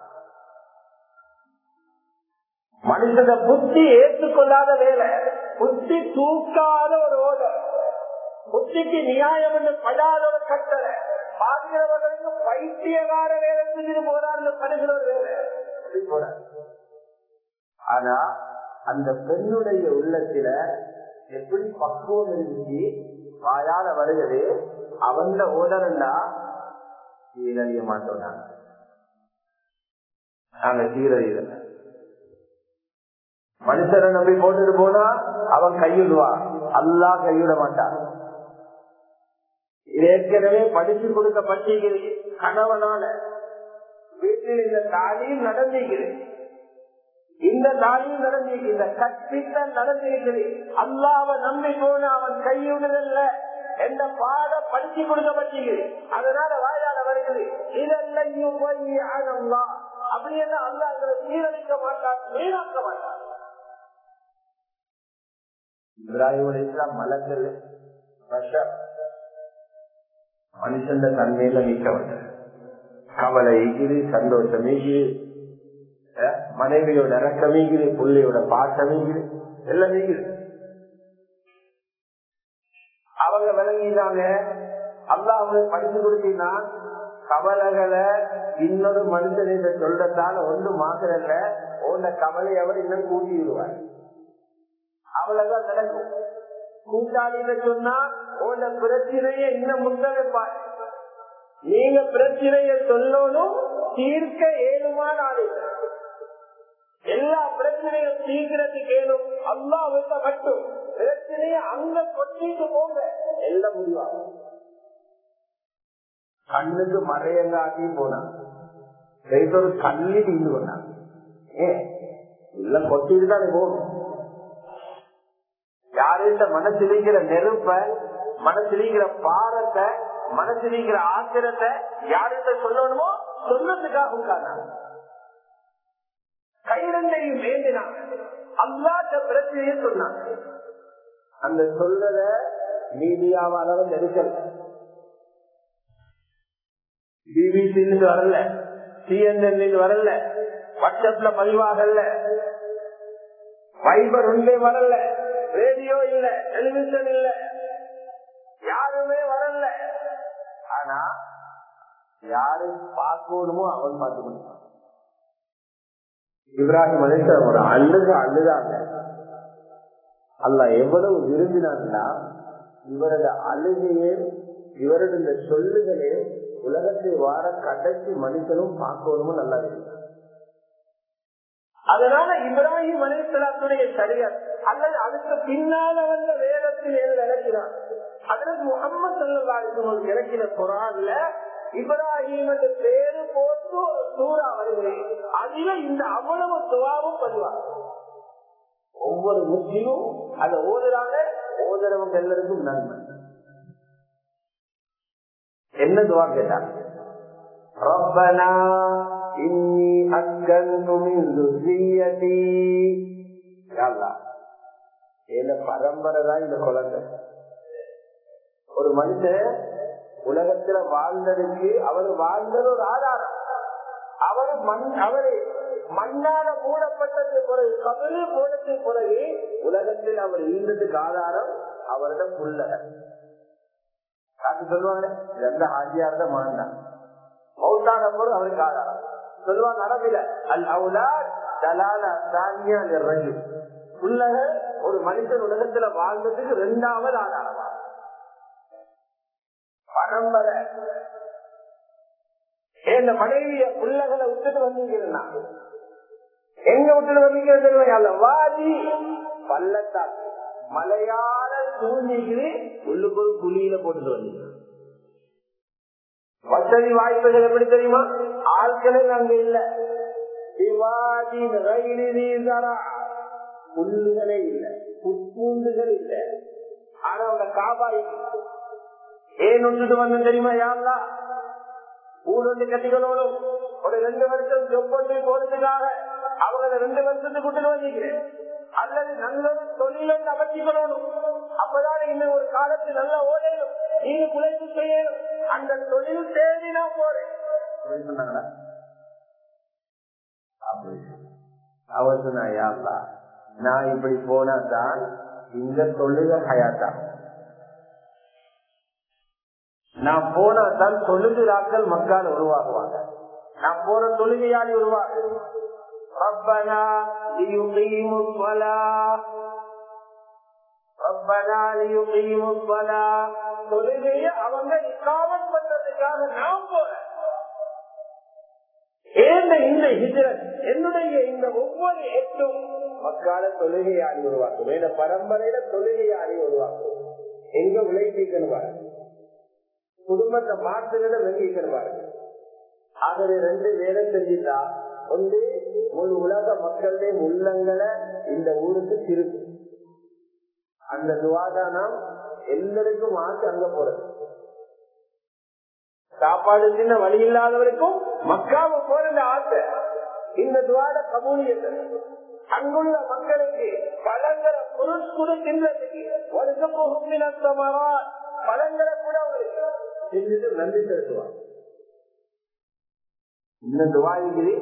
மனுஷன புத்தி ஏற்றுக்கொள்ளாத வேலை புத்தி தூக்காத ஒரு ஓட புத்திக்கு நியாயம் என்று படாத ஒரு கட்டளை பாதுகிறவர்களுக்கு பைத்தியகார வேலை செஞ்சுட்டு போறாரு படுகிற ஒரு வேலை அப்படி போறார் ஆனா அந்த பெண்ணுடைய உள்ளத்தில எப்படி பக்குவம் இருந்துச்சு வாயால வருகிறது அவந்த ஓடரண்டா சீரழிய மாட்டோம் நாங்க நாங்க சீரழியல மனுஷனை நம்பி போட்டுட்டு போனா அவன் கையிடுவா அல்லா கையிட மாட்டான் ஏற்கனவே படிச்சு கொடுக்க பட்டிருக்கிறது கணவனால வீட்டில் இந்த தாலியும் நடந்திருக்கிறது இந்த தாலியும் நடந்திருக்கு இந்த கற்பித்த நடந்திருக்கிறது அல்லாவ நம்பி போன அவன் கையுடல எந்த பாட படிச்சு கொடுக்கப்பட்டிருக்கிறது அதனால வாயால வருகிறது இதெல்லாம் அப்படி என்ன அல்லாங்களை சீரழிக்க மாட்டான் வீணாக்க மாட்டான் இப்ராஹிம் அலிஸ்லாம் மலங்கள் மனுஷன் தன்மையில நீக்கப்பட்ட கவலை ஈகுது சந்தோஷம் ஈகுது மனைவியோட இறக்கம் ஈகுது புள்ளையோட பாசம் ஈகுது எல்லாம் ஈகுது அவங்க விளங்கினாங்க அல்லா அவங்களுக்கு படிச்சு கொடுத்தீங்கன்னா கவலைகளை இன்னொரு மனுஷன் சொல்றதால ஒன்றும் மாத்திரல்ல உன்ன கவலை அவர் இன்னும் கூட்டி விடுவார் அவ்வளவுதான் நடக்கும் கூட்டாளின்னு சொன்னா உன்ன பிரச்சனைய இன்னும் முந்த வைப்பார் நீங்க பிரச்சனைய சொல்லணும் தீர்க்க ஏழுமான ஆளு எல்லா பிரச்சனையும் தீர்க்கிறதுக்கு ஏழும் அல்லா விட்ட மட்டும் பிரச்சனைய அங்க கொட்டிட்டு போங்க எல்லாம் முடிவாகும் கண்ணுக்கு மறையங்காட்டி போனான் ஒரு கண்ணி தீண்டு கொண்டான் ஏன் எல்லாம் கொட்டிட்டு தானே போகணும் யாருந்த மனசிலிங்கிற நெருப்ப மனசிலிங்கிற பாரத்தை மனசிலிங்கிற ஆத்திரத்தை யாருந்த சொல்லணுமோ சொன்னதுக்காக உட்கார்ந்தாங்க கைரண்டையும் வேண்டினாங்க அல்லாத பிரச்சனையே சொன்னாங்க அந்த சொல்லத மீடியாவால நெருக்கல் பிபிசி வரல சிஎன்என் வரல வாட்ஸ்அப்ல பதிவாகல ஃபைபர் ஒன்றே வரல ரேடியோ இல்ல டெலிவிஷன் இல்ல யாருமே வரல ஆனா யாரு பார்க்கணுமோ அவன் பார்த்து கொடுத்தான் இப்ராஹிம் அலிச ஒரு அழுக அழுதாங்க அல்ல எவ்வளவு விரும்பினாங்கன்னா இவரது அழுகையே இவரது இந்த சொல்லுகளே உலகத்தை வார கடைசி மனுஷனும் பார்க்கணுமோ நல்லா இருந்தார் அதனால இப்ராஹிம் அலிசலாத்துடைய சரியார் அல்லது அதுக்கு பின்னால வந்த வேதத்தில் ஏன் இறக்கிறார் அதற்கு முகமது சல்லாஹ் இறக்கிற குரான்ல இப்ராஹிம் என்ற பேரு போட்டு ஒரு சூறா வருகிறேன் அதுல இந்த அவ்வளவு துவாவும் பதிவாங்க ஒவ்வொரு முஸ்லிமும் அதை ஓதுறாங்க ஓதுறவங்க எல்லாருக்கும் நன்மை என்ன துவா கேட்டாங்க ربنا إني أسكنت من ذريتي يا الله இந்த பரம்பரை தான் இந்த குழந்தை ஒரு மனுஷன் உலகத்துல வாழ்ந்ததுக்கு அவர் வாழ்ந்தது ஒரு ஆதாரம் அவர் மண் அவரு மண்ணால மூடப்பட்டது பிறகு கபரு போனதுக்கு பிறகு உலகத்தில் அவர் இருந்ததுக்கு ஆதாரம் அவரிடம் புள்ளகர் அது சொல்லுவாங்க எந்த ஆஜியார் தான் மாண்டான் மௌத்தான போது அவருக்கு ஆதாரம் சொல்லுவாங்க அரபில அல் அவுலா தலால தானியா ரஜு புள்ளகர் ஒரு மனிதன் உலகத்துல வாழ்ந்ததுக்கு ரெண்டாவது ஆதாரமா பரம்பரை இந்த மனைவிய பிள்ளைகளை விட்டுட்டு வந்தீங்கன்னா எங்க விட்டுட்டு வந்தீங்க வாதி பள்ளத்தாக்கு மலையாள சூழ்நிலை உள்ளுக்கு ஒரு குழியில போட்டுட்டு வந்தீங்க வசதி வாய்ப்புகள் எப்படி தெரியுமா ஆட்களே அங்க இல்ல புல்லுகளே இல்ல புற்பூண்டுகள் இல்ல ஆனா அவங்க காபாய் ஏன் விட்டுட்டு வந்து தெரியுமா யாருலா ஊடுண்டு கட்டிகளோடும் ஒரு ரெண்டு வருஷம் சொப்பொண்டு போறதுக்காக அவங்கள ரெண்டு வருஷத்துக்கு விட்டு வந்திருக்கிறேன் அல்லது நல்ல ஒரு தொழிலை அமைச்சிக்கணும் அப்பதான் இன்னும் ஒரு காலத்து நல்ல ஓடையும் நீங்க குழைப்பு செய்யணும் அந்த தொழில் தேடி நான் போறேன் அவர் சொன்னா யாருலா நான் இப்படி போனா தான் இந்த தொழில ஹயாத்தா நான் போனா தான் தொழுகிறாக்கள் மக்கள் உருவாகுவாங்க நான் போன தொழுகையாளி உருவாக ربنا ليقيموا الصلاة ربنا ليقيموا الصلاة தொழுகையை அவங்க இக்காமத் பண்றதுக்காக நான் போறேன் ஏந்த இந்த ஹிஜரத் என்னுடைய இந்த ஒவ்வொரு எட்டும் மக்கால தொழுகையாளி உருவாக்கும் இந்த பரம்பரையில தொழுகையாளி உருவாக்கும் எங்க விளைவிக்கணும் பாருங்க குடும்பத்தை மாற்றுகிறத வெளியிக்கணும் பாருங்க ஆகவே ரெண்டு வேலை செஞ்சுட்டா ஒன்று முழு உலக மக்களுடைய உள்ளங்களை இந்த ஊருக்கு திருப்பு அந்த துவாதானம் எல்லாருக்கும் ஆசை அங்க போறது சாப்பாடு சின்ன வழி இல்லாதவருக்கும் மக்காவை போறது ஆசை இந்த துவாட கபூலியத்தை அங்குள்ள மக்களுக்கு பழங்களை புருஷ்குடு தின்றதுக்கு ஒரு பழங்களை கூட அவங்களுக்கு செஞ்சுட்டு நன்றி செலுத்துவாங்க இந்த துவாயிகிரி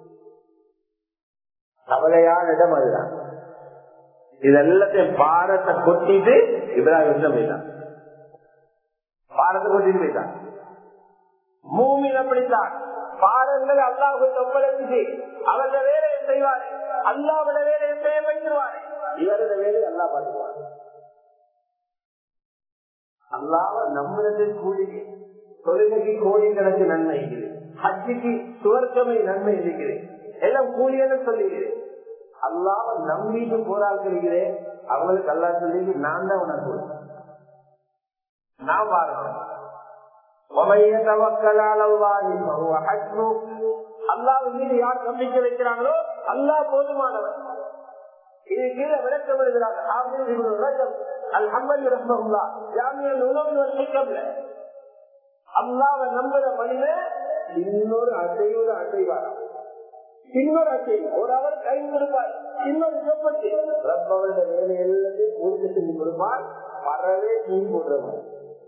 கவலையான இடம் அதுதான் இதெல்லாத்தையும் பாரத்தை கொட்டிட்டு இப்ராஹிம் போயிட்டான் பாரத்தை கொட்டிட்டு போயிட்டான் மூமின் அப்படித்தான் பாரங்கள் அல்லாஹு ஒப்படைச்சு அவருடைய வேலையை செய்வார் அல்லாவோட வேலையை செய்ய வைத்திருவார் இவரது வேலையை அல்லா பார்த்துக்குவார் அல்லாவ நம்மளது கூலி தொழிலுக்கு கோடிக்கணக்கு நன்மை இருக்குது ஹஜ்ஜிக்கு சுவர்க்கமை நன்மை இருக்கிறேன் எல்லாம் கூலியன்னு சொல்லுகிறேன் அல்லாவ நம்பிட்டு போராடுகிறேன் அவங்களுக்கு அல்லா சொல்லி நான் தான் உனக்கு நான் வாழணும் அல்லாஹ் மீது யார் நம்பிக்கை வைக்கிறாங்களோ அல்லாஹ் போதுமானவர் இது கீழே விளக்கம் எழுதுகிறாங்க அல்ஹம்மது ரஹ்மஹுல்லா ஜாமியல் உணவு வசிக்கல அல்லாவை நம்புற மனிதன் இன்னொரு அசையோடு அசைவாராம் இன்னொரு அசை ஒரு அவர் கை கொடுப்பார் இன்னொரு சொப்பட்டு ரப்பவருடைய வேலை எல்லாத்தையும் பூர்த்தி செஞ்சு கொடுப்பார் பறவே தீ போடுறவன்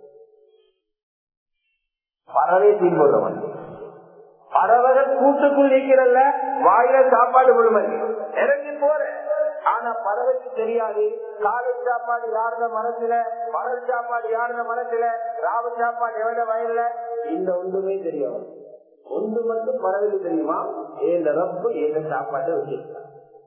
பறவை தீ போடுறவன் பறவைகள் கூட்டுக்குள் நிற்கிறல்ல வாயில சாப்பாடு விடுமை இறங்கி போற ஆனா பறவைக்கு தெரியாது காலை சாப்பாடு யாருந்த மனசுல பகல் சாப்பாடு யாருந்த மனசுல ராவு சாப்பாடு எவ்வளவு வயல்ல இந்த ஒன்றுமே தெரியும் ஒன்று மட்டும் பறவைக்கு தெரியுமா ஏந்த ரப்பு ஏந்த சாப்பாட்டை வச்சிருக்கான்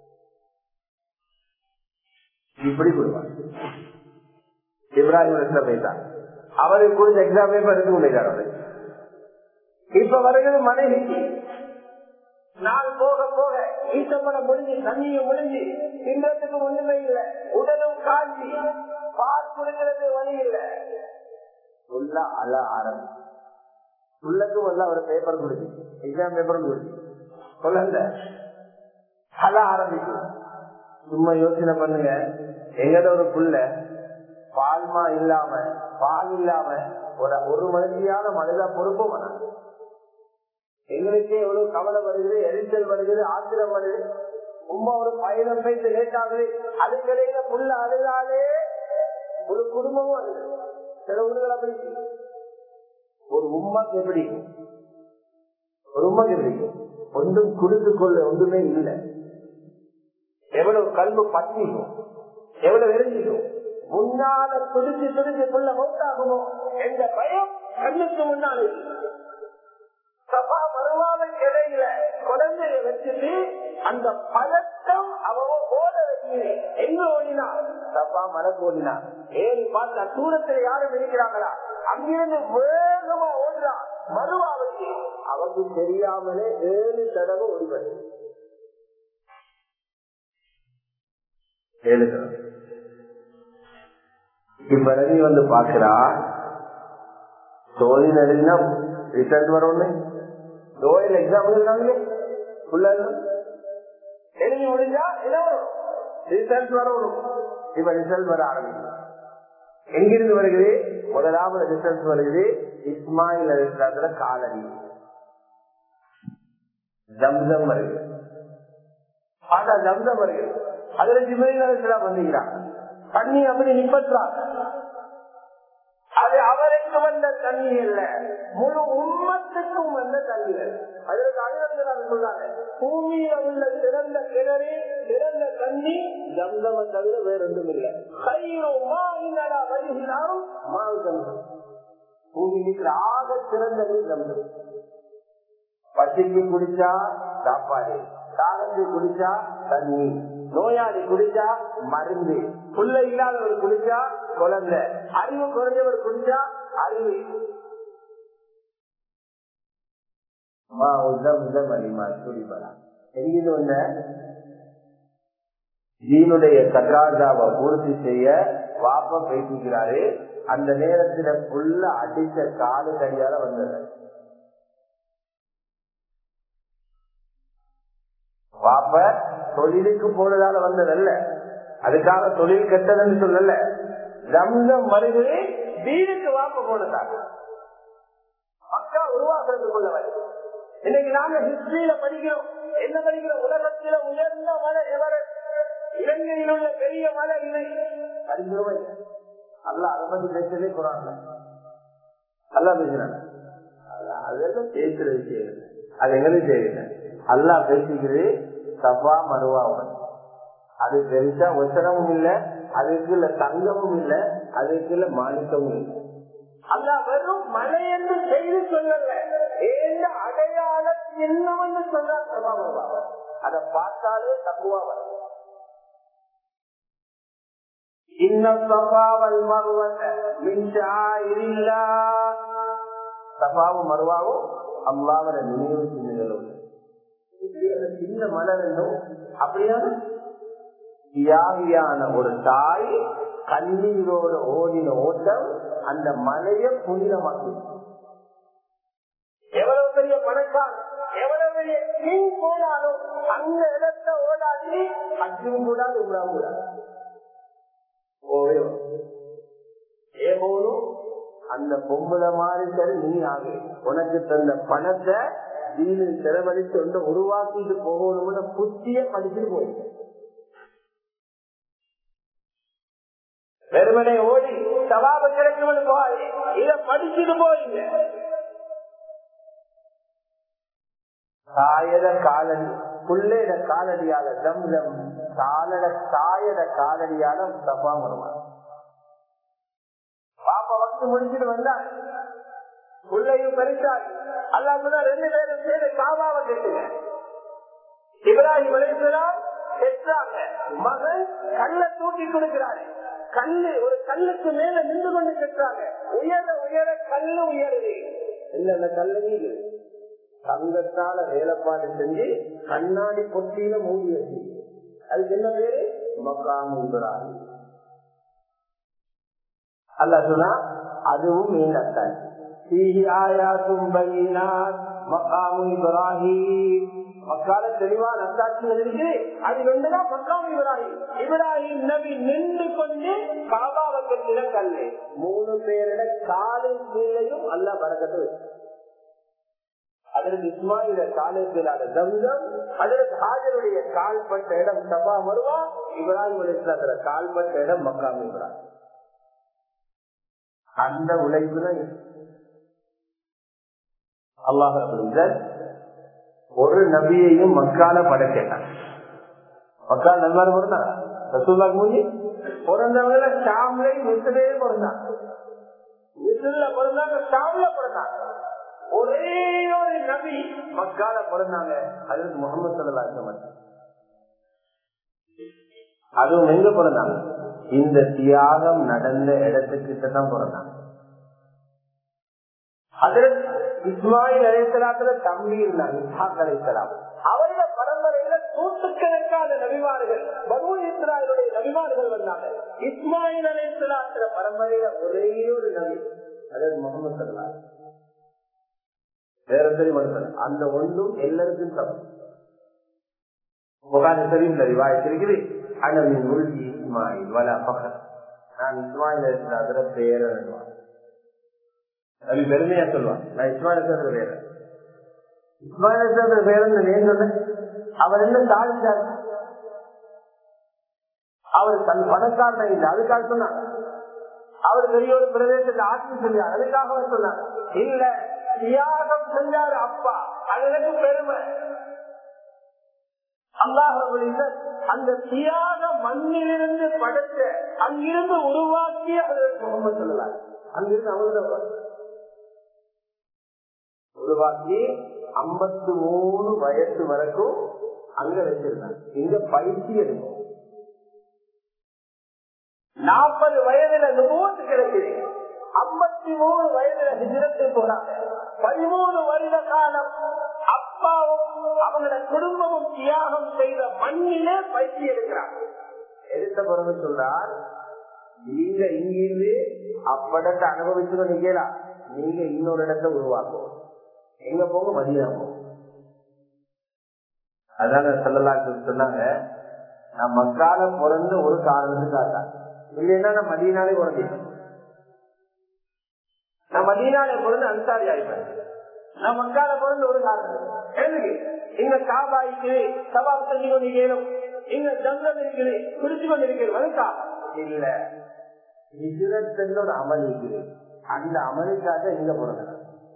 இப்படி கொடுப்பாங்க இப்ராஹிம் போயிட்டான் அவருக்கு கொடுத்த எக்ஸாம் பேப்பர் எடுத்து கொண்டிருக்காரு இப்ப வருகிறது மனைவி நாள் போக போக ஈட்டப்படம் முடிஞ்சு தண்ணியும் முடிஞ்சு தின்றதுக்கு ஒண்ணுமே இல்லை உடலும் காஞ்சி பால் குடிக்கிறது வழி இல்லை உள்ள அல ஆரம்பி உள்ளக்கும் உள்ள ஒரு பேப்பர் கொடுச்சு எக்ஸாம் பேப்பர் கொடுச்சு குழந்த அல ஆரம்பிக்கும் சும்மா யோசனை பண்ணுங்க எங்கட ஒரு புள்ள பால்மா இல்லாம பால் இல்லாம ஒரு ஒரு மனுஷியான மனிதா பொறுப்பும் வேணாம் எங்களுக்கே எவ்வளவு கவலை வருகிறது எரிச்சல் வருகிறது ஆத்திரம் வருது ரொம்ப ஒரு பயணம் போயிட்டு லேட் ஆகுது அதுக்கிடையில புள்ள அழுதாலே ஒரு குடும்பமும் அழுது சில ஊர்கள் அப்படி ஒரு உண்மைக்கு எப்படி ஒரு உண்மைக்கு எப்படி ஒன்றும் கொடுத்து கொள்ள ஒன்றுமே இல்லை எவ்வளவு கல்வி பத்திக்கும் எவ்வளவு எரிஞ்சிக்கும் முன்னால துடிச்சு துடிச்சு கொள்ள மௌத்தாகுமோ என்ற பயம் கண்ணுக்கு முன்னாலே சபா மறுவாத இடையில குழந்தைய வச்சுட்டு அந்த பழக்கம் அவன் ஓட வச்சு எங்க ஓடினா சபா மரக்கு ஓடினா ஏறி பார்த்தா தூரத்துல யாரும் இருக்கிறாங்களா அங்கிருந்து வேகமா ஓடுறான் மறுவாவுக்கு அவருக்கு தெரியாமலே ஏழு தடவை ஓடிவது ஏழு தடவை இப்ப ரவி வந்து பாக்குறா தோழி நடுனா ரிசல்ட் வரும்னு தோழில் எக்ஸாம் எழுதுறாங்களே ஃபுல்லா எழுதி முடிஞ்சா என்ன வரும் ரிசல்ட் வரணும் இப்ப ரிசல்ட் வர ஆரம்பிக்கும் எங்கிருந்து வருகிறது முதலாவது ரிசல்ட் வருகிறது இஸ்மாயில் அலிஸ்லாத்துல காலடி ஜம்சம் வருகிறது ஆனா ஜம்சம் வருகிறது அதுல ஜிமையில் அலிஸ்லாம் வந்துக்கிறான் தண்ணி அப்படி நிப்பற்றான் அது அவருக்கு வந்த தண்ணி இல்ல முழு உண்மத்துக்கும் வந்த தண்ணி அதற்கு அலுவலர்கள் சொல்றாங்க பூமியில உள்ள சிறந்த கிணறு சிறந்த தண்ணி ஜம்சம தவிர வேற ஒன்றும் இல்லை வருகிறாரும் மாவு ஜம்சம் பூமி இருக்கிற ஆக சிறந்தது ஜம்சம் பசிக்கு குடிச்சா சாப்பாடு தாகத்தை குடிச்சா தண்ணி நோயாளி குடிச்சா மருந்து புள்ள இல்லாதவர் குடிச்சா குழந்தை அறிவு குறைஞ்சவர் குடிச்சா அறிவு ஜீனுடைய கட்ராஜாவை பூர்த்தி செய்ய பாப்ப பேசிக்கிறாரு அந்த நேரத்துல புள்ள அடிச்ச காலு கையால வந்தது பாப்ப தொழிலுக்கு போனதால வந்ததல்ல அதுக்காக தொழில் கெட்டதுன்னு சொல்லல ரம்சம் வருகிறே வீடுக்கு வாப்ப போனதாக மக்கா உருவாக்குறதுக்குள்ளவர் இன்னைக்கு நாங்க ஹிஸ்டரியில படிக்கிறோம் என்ன படிக்கிறோம் உலகத்தில உயர்ந்த மலை எவர் இலங்கையில் உள்ள பெரிய மலை இல்லை படிக்கிறோம் அல்ல அதை பத்தி பேசவே குரான் அல்ல பேசுறாங்க அதெல்லாம் பேசுற விஷயம் அது எங்களுக்கு தெரியல அல்லா பேசிக்கிறது சபா மருவாவுடன் அது பெருசா ஒசனமும் இல்ல அதுக்கு இல்ல தங்கமும் இல்ல அதுக்கு இல்ல மாணிக்கமும் இல்லை அல்லா வெறும் மழை என்று செய்து சொல்லல ஏந்த அடையாள சின்னம்னு சொல்ற சபா மருவா அதை பார்த்தாலே தப்புவா வரும் சபாவும் மருவாவும் அல்லாவோட நினைவு சின்னங்களும் சின்ன மலர் என்றும் அப்படியான தியாகியான ஒரு தாய் கண்ணீரோட ஓடின ஓட்டம் அந்த மலையை புனிதமாக்கி எவ்வளவு பெரிய பணக்கான் எவ்வளவு பெரிய கிங் போனாலும் அந்த இடத்தை ஓடாது அஜும் கூடாது உம்ராவும் கூடாது ஓவே ஏமோனும் அந்த பொம்பளை மாதிரி சரி நீ ஆகு உனக்கு தந்த பணத்தை தீனு செலவழித்து ஒன்று உருவாக்கிட்டு போகணும்னு புத்திய படிச்சுட்டு போயிருக்கு வெறுமனை ஓடி சவாப கிடைக்கும் போய் இத படிச்சுட்டு போயிங்க தாயத காலடி புள்ளையிட காலடியால தம்தம் காலட தாயத காலடியால தப்பா வருவான் பாப்பா வக்து முடிச்சுட்டு வந்தாங்க பிள்ளையும் பறித்தாய் அல்லா ரெண்டு பேரும் சேர்ந்து காபாவை கேட்டுங்க இப்ராஹிம் அழைத்ததால் பெற்றாங்க மகன் கல்ல தூக்கி கொடுக்கிறாரு கல்லு ஒரு கல்லுக்கு மேல நின்று கொண்டு கட்டுறாங்க உயர உயர கல்லு உயருது இல்ல அந்த கல்லு தங்கத்தால வேலைப்பாடு செஞ்சு கண்ணாடி பொட்டியில மூடி வச்சு அதுக்கு என்ன பேரு மக்காமு இப்ராஹிம் அல்ல சொன்னா அதுவும் மீனத்தான் மக்கால தெளிவான அத்தாட்சிகள் இருக்கு அது ஒன்றுதான் மக்காம் இப்ராஹிம் இப்ராஹிம் நபி நின்று கொண்டு காபாவை கட்டின கல்லு மூணு பேரிட காலை கீழையும் அல்ல பறக்கத்து வச்சு அதற்கு இஸ்மாயில காலேஜிலான தம்சம் அதற்கு ஹாஜருடைய கால்பட்ட இடம் சபா வருவா இப்ராஹிம் அலிஸ்லாத்துல கால்பட்ட இடம் மக்காம் இப்ராஹிம் அந்த உழைப்பு தான் அல்லாஹ் ஒரு நபியையும் மக்கால படைக்கிறான் மக்கால் நல்வாறு பிறந்தாங்க ரசூல்லாக்கு மூஞ்சி பிறந்தவங்கள ஷாம்லையும் மிஸ்ரே பிறந்தாங்க மிஸ்ரில் பிறந்தாங்க ஷாம்ல பிறந்தாங்க ஒரே ஒரு நபி மக்கால பிறந்தாங்க அதுக்கு முகமது சல்லா மட்டும் அதுவும் எங்க பிறந்தாங்க இந்த தியாகம் நடந்த இடத்துக்கிட்ட தான் பிறந்தாங்க அதுல இஸ்மாயில் அலைத்தலாத்துல தம்பி இருந்தாங்க இஸ்ஹாக் அலைத்தலாம் அவருடைய பரம்பரையில நூற்றுக்கணக்கான நபிமார்கள் பனு இஸ்ராயலுடைய நபிமார்கள் வந்தாங்க இஸ்மாயில் அலைத்தலாத்துல பரம்பரையில ஒரே ஒரு நபி அதாவது முகமது சல்லா வேற தெரியும் அந்த ஒன்றும் எல்லாருக்கும் சமம் புகாரி தெரியும் ரிவாயத்திருக்குது அண்ணன் முருகி இஸ்மாயில் வல பகல் நான் இஸ்மாயில் அதுல பேர அது பெருமையா சொல்லுவான் நான் இஸ்மாயில் பேர இஸ்மாயில் பேர நேம் சொன்னேன் அவர் என்ன சாதிச்சார் அவர் தன் பணக்காரன் இல்லை அதுக்காக சொன்னாங்க அவர் பெரிய ஒரு பிரதேசத்தை ஆட்சி செஞ்சார் அதுக்காக சொன்னாங்க இல்ல தியாகம் செஞ்சாரு அப்பா அது எனக்கு பெருமை அல்லாஹ் அந்த தியாக மண்ணிலிருந்து படைத்த அங்கிருந்து உருவாக்கிய முகமது சொல்லலாம் அங்கிருந்து அவங்க உருவாக்கி ஐம்பத்தி மூணு வயசு வரைக்கும் அங்க வச்சிருந்தாங்க இங்க பயிற்சி எடுக்கும் நாற்பது வயதுல நுபோத்து கிடைக்குது ஐம்பத்தி மூணு வயதுல ஹிஜரத்து போறாங்க பதிமூணு வருட காலம் அப்பாவும் அவங்களோட குடும்பமும் தியாகம் செய்த மண்ணிலே பயிற்சி எடுக்கிறாங்க எடுத்த பிறகு சொல்றார் நீங்க இங்கிருந்து அப்படத்தை அனுபவிச்சுக்க நிக்கலா நீங்க இன்னொரு இடத்தை உருவாக்கும் எங்க போங்க மதியா போகும் அதாங்க சொல்லலாக்கு சொன்னாங்க நான் மக்கால பிறந்த ஒரு காரணத்துக்காக இல்லைன்னா நான் மதியனாலே பிறந்தேன் நான் மதியனாலே பிறந்து அன்சாரி ஆயிப்பேன் நான் மக்கால பிறந்த ஒரு காரணம் எதுக்கு இங்க காபா இருக்குது சவால் செஞ்சு கொண்டிருக்கிறோம் இங்க ஜங்கம் இருக்குது குடிச்சு கொண்டிருக்கிறோம் அதுக்கா இல்ல ஒரு அமல் இருக்குது அந்த அமலுக்காக இங்க பிறந்தேன்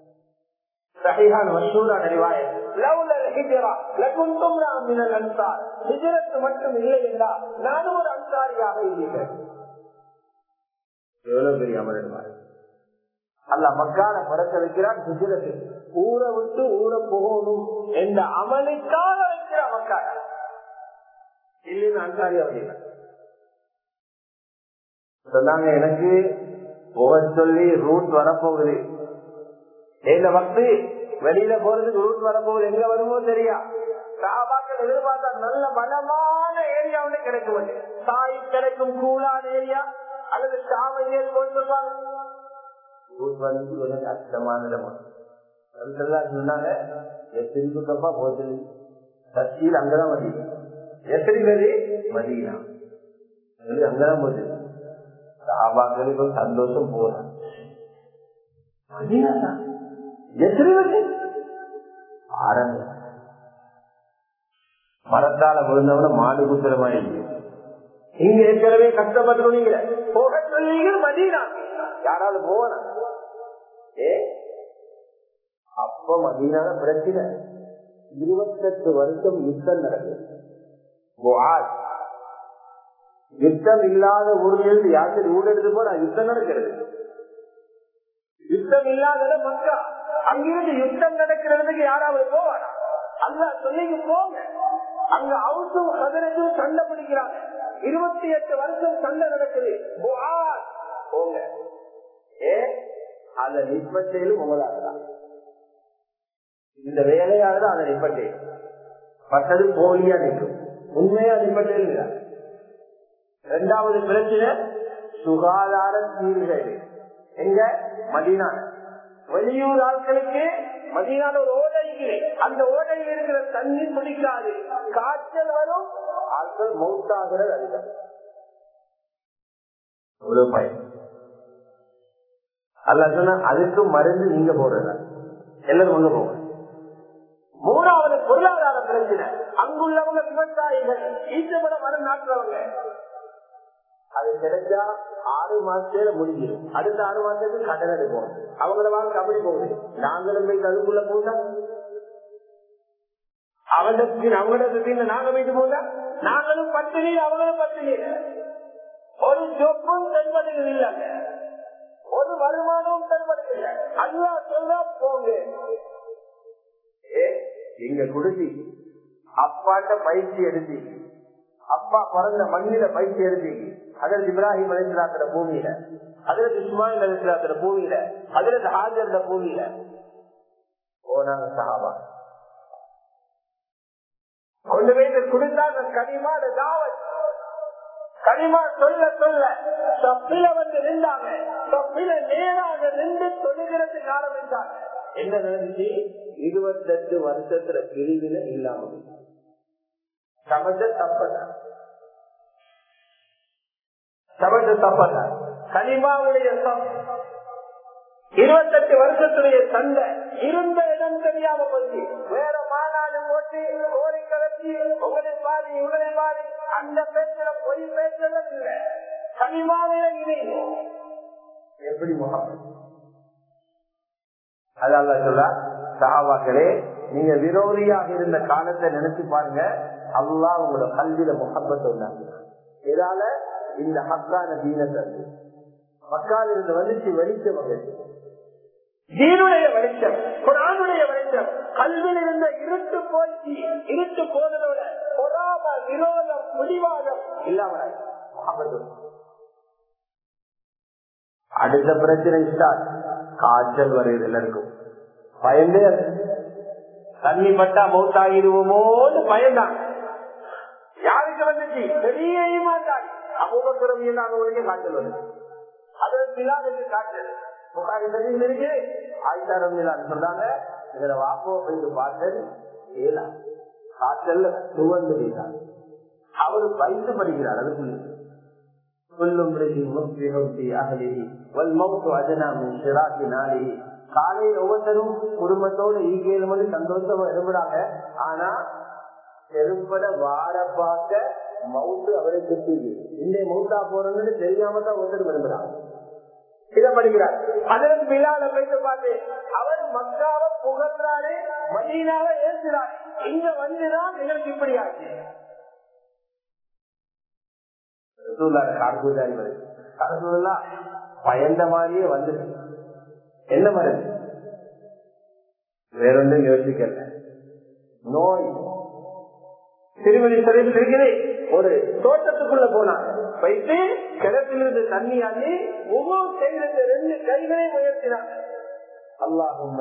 மட்டும் இல்லை என்றால் நானும் ஒரு அன்சாரியாக இருக்கிறேன் எவ்வளவு பெரிய அமல் அல்ல மக்கால பறக்க வைக்கிறான் குஜரத்து ஊரை விட்டு ஊர போகணும் என்ற அமலுக்காக வைக்கிற மக்கள் இல்லைன்னு அன்சாரி அப்படின்னா சொன்னாங்க எனக்கு போக சொல்லி ரூட் வரப்போகுது இந்த வக்து வெளியில போறதுக்கு ரூட் வரப்போகுது எங்க வருமோ தெரியா சாபாக்கள் எதிர்பார்த்தா நல்ல பலமான ஏரியா ஒண்ணு கிடைக்கும் தாய் கிடைக்கும் கூலான ஏரியா அல்லது சாம ஏரியா கொண்டு வந்து கஷ்டமான சொன்னாங்க திருப்பக்கப்பா போச்சு சக்தியில் அங்கதான் மதியம் எப்படி பேரு மதியா அங்கதான் போச்சு சாபாக்களுக்கு சந்தோஷம் போறான் எத்தனை வருஷம் ஆரம்பம் மரத்தால விழுந்தவன மாடு குத்திரமாயி இங்க ஏற்கனவே கஷ்டப்பட்டுறீங்க போக சொல்லுவீங்க மதியனா யாராவது போவனா ஏ அப்ப மதியனால பிரச்சனை இருபத்தெட்டு வருஷம் யுத்தம் நடக்குது யுத்தம் இல்லாத ஊரிலிருந்து யாருக்கு ஊட எடுத்து போனா யுத்தம் நடக்கிறது யுத்தம் இல்லாத மக்கா அங்கிருந்து யுத்தம் நடக்கிறதுக்கு யாராவது போவானா அல்ல சொல்லிங்க போங்க அங்க அவுசும் கதிரஜும் சண்டை பிடிக்கிறாங்க இருபத்தி எட்டு வருஷம் சண்டை நடக்குது போங்க ஏ அத நிற்பட்டையிலும் உங்களாகதான் இந்த வேலையாளர் அதை நிற்பட்டை மற்றது போலியா நிற்கும் உண்மையா நிற்பட்டையில் இரண்டாவது பிரச்சனை சுகாதார சீர்கேடு எங்க மதினான வெளியூர் ஆட்களுக்கு மதியான ஒரு ஓடை அந்த ஓடையில் இருக்கிற தண்ணி பிடிக்காது காய்ச்சல் வரும் ஆட்கள் மௌத்தாகிறது அதிகம் இவ்வளவு பயன் அல்ல சொன்னா அதுக்கு மருந்து நீங்க போடுற எல்லாரும் அங்க போங்க மூணாவது பொருளாதார பிரச்சனை அங்குள்ளவங்க விவசாயிகள் ஈச்சப்பட மரம் நாட்டுறவங்க அது கிடைச்சா ஆறு மாசத்துல முடிஞ்சிடும் அடுத்த ஆறு மாசத்துக்கு கடன் எடுப்போம் அவங்கள வாழ்க்கை அப்படி போகுது நாங்களும் போய் அதுக்குள்ள போதா அவங்களுக்கு அவங்கள நாங்க போயிட்டு போதா நாங்களும் பத்தினி அவங்களும் பத்தினி ஒரு ஜொப்பும் தென்படுகிறது இல்லைங்க ஒரு வருமானமும் தென்படுகிறது அல்லா சொல்ல போங்க எங்க குடும்பி அப்பாட்ட பயிற்சி எடுத்து அப்பா பிறந்த மண்ணில பயிற்சி எடுத்து அதற்கு இப்ராஹிம் அலிஸ்லாத்திர பூமியில அதற்கு இஸ்மாயில் அலிஸ்லாத்திர பூமியில அதற்கு ஹாஜர்ல பூமியில போனாங்க சஹாபா கொண்டு போய் கொடுத்தாங்க கனிமான தாவத் கனிமா சொல்ல சொல்ல தப்பில வந்து நின்றாங்க தப்பில நேராக நின்று தொழுகிறதுக்கு ஆரம்பித்தாங்க என்ன நடந்துச்சு இருபத்தெட்டு வருஷத்துல பிரிவில இல்லாம சமஜ தப்பத சமஜ தப்பத கனிமாவுடைய இருபத்தெட்டு வருஷத்துடைய சண்டை இருந்த இடம் தெரியாம போச்சு வேற மாநாடு போட்டு கோரி கலத்தி உங்களை பாதி இவங்களை பாதி அந்த பேச்சுல பொய் பேச்சதும் இல்லை கனிமாவில இணையும் எப்படி முகம் அதான் சொல்ல சகாவாக்களே நீங்க விரோதியாக இருந்த காலத்தை நினைச்சு பாருங்க அல்லா உங்களோட கல்வியில முகப்பத்தை உண்டாங்க இதால இந்த ஹக்கான தீனத்தை மக்கால் இருந்து வந்துச்சு வெளிச்சவங்க தீனுடைய வெளிச்சம் குரானுடைய வெளிச்சம் கல்வியில் இருந்த இருட்டு போச்சு இருட்டு போனதோட பொறாம விரோதம் முடிவாதம் இல்லாமல் அடுத்த பிரச்சனை ஸ்டார்ட் காய்ச்சல் வருது எல்லாருக்கும் பயந்தே தண்ணி பட்டா மௌத்தாகிடுவோமோன்னு பயந்தாங்க யாருக்கு வந்துச்சு பெரிய மாட்டாங்க அபூபக்கரம் இல்லாதவங்களுக்கே காய்ச்சல் வருது அதற்கு இல்லாதது காய்ச்சல் இருக்கு ஆயிட்டாரம் சொல்றாங்க இதுல வாப்போ போயிட்டு பார்த்தது ஏலா காய்ச்சல்ல துவந்து அவரு பயிற்சி படிக்கிறார் அதுக்குள்ள காலையில் ஒவ்வொருத்தரும் குடும்பத்தோடு ஈகேழு மணி சந்தோஷமா எழுப்புறாங்க ஆனா செருப்பட வார பார்க்க மவுத்து அவரை சுத்தி இந்த மவுத்தா போறதுன்னு தெரியாம தான் ஒருத்தர் விரும்புறாங்க இதை படிக்கிறார் அதற்கு பிலால போயிட்டு பார்த்து அவர் மக்காவை புகழ்றாரு மதீனாவை ஏசுறாரு இங்க வந்துதான் எங்களுக்கு இப்படி ஆச்சு பயந்த மாதிரியே வந்து என்ன மருந்து வேற ஒன்றும் யோசிக்கல நோய் திருமணி சிறையில் இருக்குது ஒரு தோட்டத்துக்குள்ள போனாங்க வைத்து கிணத்திலிருந்து தண்ணி ஆகி ஒவ்வொரு செய்த ரெண்டு கைகளை முயற்சினாங்க அல்லாஹும்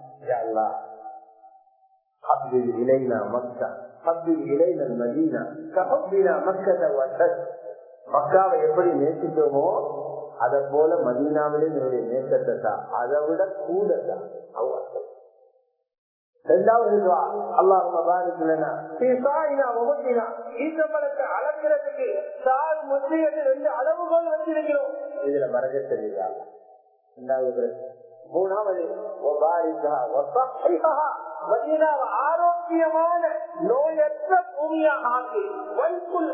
இலைனா மக்கா இலைன மதீனா கபீனா மக்கத வசத் மக்காவை எப்படி நேசித்தோமோ அதை போல மதீனாவிலே என்னுடைய நேசத்தை தான் அதை விட கூட தான் அவ்வளவு ரெண்டாவது அளக்கிறதுக்கு சால் முற்றியது ரெண்டு அளவுகோல் வச்சிருக்கிறோம் இதுல மறக்க தெரியுதா ரெண்டாவது மூணாவது ஆரோக்கியமான நோயற்ற பூமியாக ஆக்கி வைக்குள்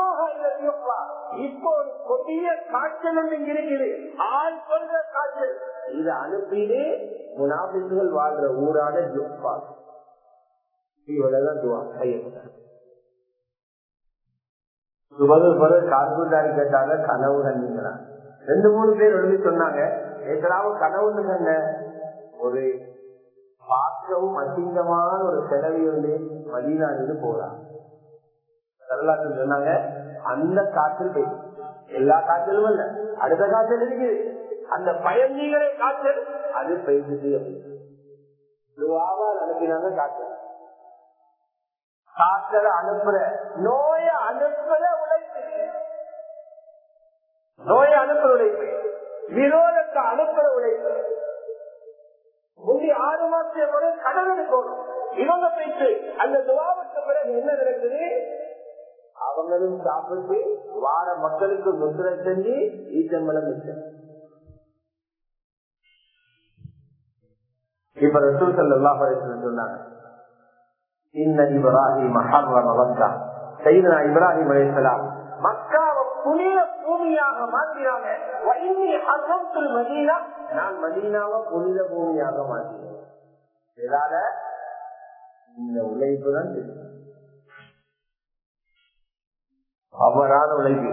இப்போ ஒரு கொடிய காய்ச்சல் ஒன்று இருக்குது ஆள் சொல்ற காய்ச்சல் இதை அனுப்பிடு முனாபிசுகள் வாழ்ற ஊரான ஜுப்பா இவ்வளவுதான் துவா செய்யப்பட்ட சுபகல் பிறகு கார்பூட்டாரி கேட்டாங்க கனவு கண்ணீங்களா ரெண்டு மூணு பேர் எழுதி சொன்னாங்க எத்தனாவது கனவுன்னு சொன்ன ஒரு பார்க்கவும் அசிங்கமான ஒரு செலவி வந்து மதினாலிருந்து போறான் வரலாற்று சொன்னாங்க அந்த காய்ச்சல் போய் எல்லா காய்ச்சலும் இல்ல அடுத்த காய்ச்சல் இருக்குது அந்த பயந்தீங்களே காய்ச்சல் அது பெய்து அனுப்பினாங்க காய்ச்சல் காய்ச்சலை அனுப்புற நோய அனுப்புற உழைப்பு நோய அனுப்புற உழைப்பு விரோதத்தை அனுப்புற உழைப்பு முந்தி ஆறு மாசம் கூட கடன் எடுக்கணும் இவங்க போயிட்டு அந்த துவாவுக்கு பிறகு என்ன நடக்குது அவங்களும் சாப்பிட்டு வார மக்களுக்கு முத்திரை செஞ்சு ஈச்சம்பளம் மிச்சம் இப்ப ரசூல் சல்லாஹ் சொன்னாங்க இன்ன இப்ராஹிம் ஹர்ரம மக்கா செய்தனா இப்ராஹிம் அலைஹிஸ்ஸலாம் மக்காவை புனித பூமியாக மாற்றினாங்க மதீனா நான் மதீனாவை புனித பூமியாக மாற்றினேன் இதனால இந்த உழைப்பு தான் அவரான உழைப்பு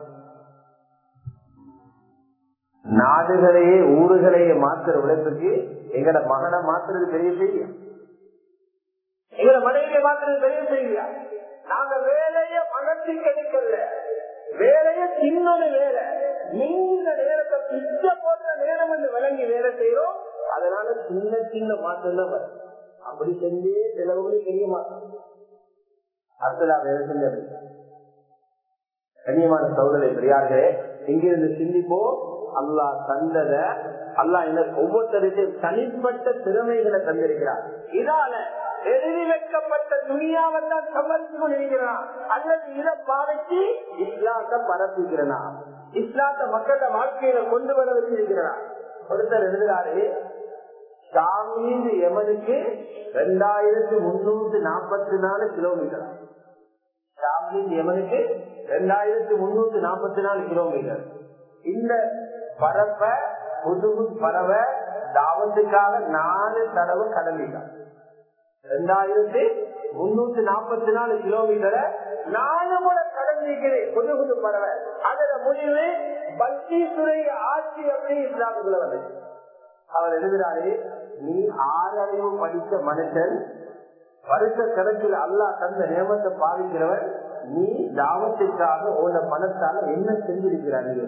நாடுகளையே ஊர்களையே மாத்துற உழைப்புக்கு எங்கட மகனை மாத்துறது பெரிய செய்தியா எங்கட மனைவியை மாத்துறது பெரிய செய்தியா நாங்க வேலைய மகத்தி கிடைக்கல வேலைய சின்னொரு வேலை நீண்ட நேரத்தை பிச்ச போட்ட நேரம் என்று விளங்கி வேலை செய்யறோம் அதனால சின்ன சின்ன மாற்றம் தான் வரும் அப்படி செஞ்சே சிலவங்களுக்கு பெரிய மாற்றம் அடுத்ததா வேலை செஞ்சது கண்ணியமான சோதனை பெரியார்களே இங்கிருந்து சிந்திப்போ அல்லா தந்தத அல்லா எனக்கு ஒவ்வொருத்தருக்கும் தனிப்பட்ட திறமைகளை தந்திருக்கிறார் இதால எழுதி வைக்கப்பட்ட துணியாவை தான் சமர்த்து கொண்டிருக்கிறான் அல்லது இதை பாவிச்சு இஸ்லாத்தை பரப்புகிறனா இஸ்லாத்த மக்கள வாழ்க்கையில கொண்டு வர வச்சிருக்கிறார் ஒருத்தர் எழுதுறாரு ஷாமீது எமனுக்கு ரெண்டாயிரத்தி முன்னூத்தி நாற்பத்தி நாலு கிலோமீட்டர் ஷாமீது எமனுக்கு ரெண்டாயிரத்தி முன்னூத்தி நாற்பத்தி நாலு கிலோமீட்டர் இந்த பரப்ப புதுகு பறவை தாவத்துக்காக நாலு தடவை கடலிட்டான் ரெண்டாயிரத்தி முன்னூத்தி நாற்பத்தி நாலு கிலோமீட்டரை நாலு முறை கடந்திருக்கிறேன் புது புது பறவை அதோட முடிவு பல்கீசுரை ஆட்சி அப்படி இஸ்லாமுக்குள்ள வந்து அவர் எழுதுறாரு நீ ஆறறிவு படித்த மனுஷன் வருஷ கணக்கில் அல்லா தந்த நியமத்தை பாதிக்கிறவன் நீ தாவத்திற்காக உள்ள பணத்தால என்ன செஞ்சிருக்கிறார் நீ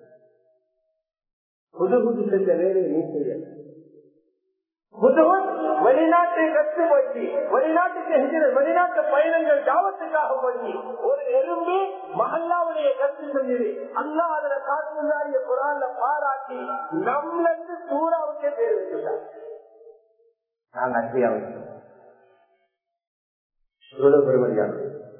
புது புது செஞ்ச வேலையை நீ செய்ய புதுவன் வெளிநாட்டை கற்று போச்சு வெளிநாட்டுக்கு என்கிற வெளிநாட்டு பயணங்கள் ஜாவத்துக்காக போச்சு ஒரு எறும்பு மஹல்லாவுடைய கற்று செஞ்சது அல்லா அதுல காட்டுதாரிய குரான்ல பாராட்டி நம்மள இருந்து சூறாவுக்கே பேர் வச்சுட்டார் நான் அச்சியா வைக்கிறேன் இவ்வளவு பெருமதியாக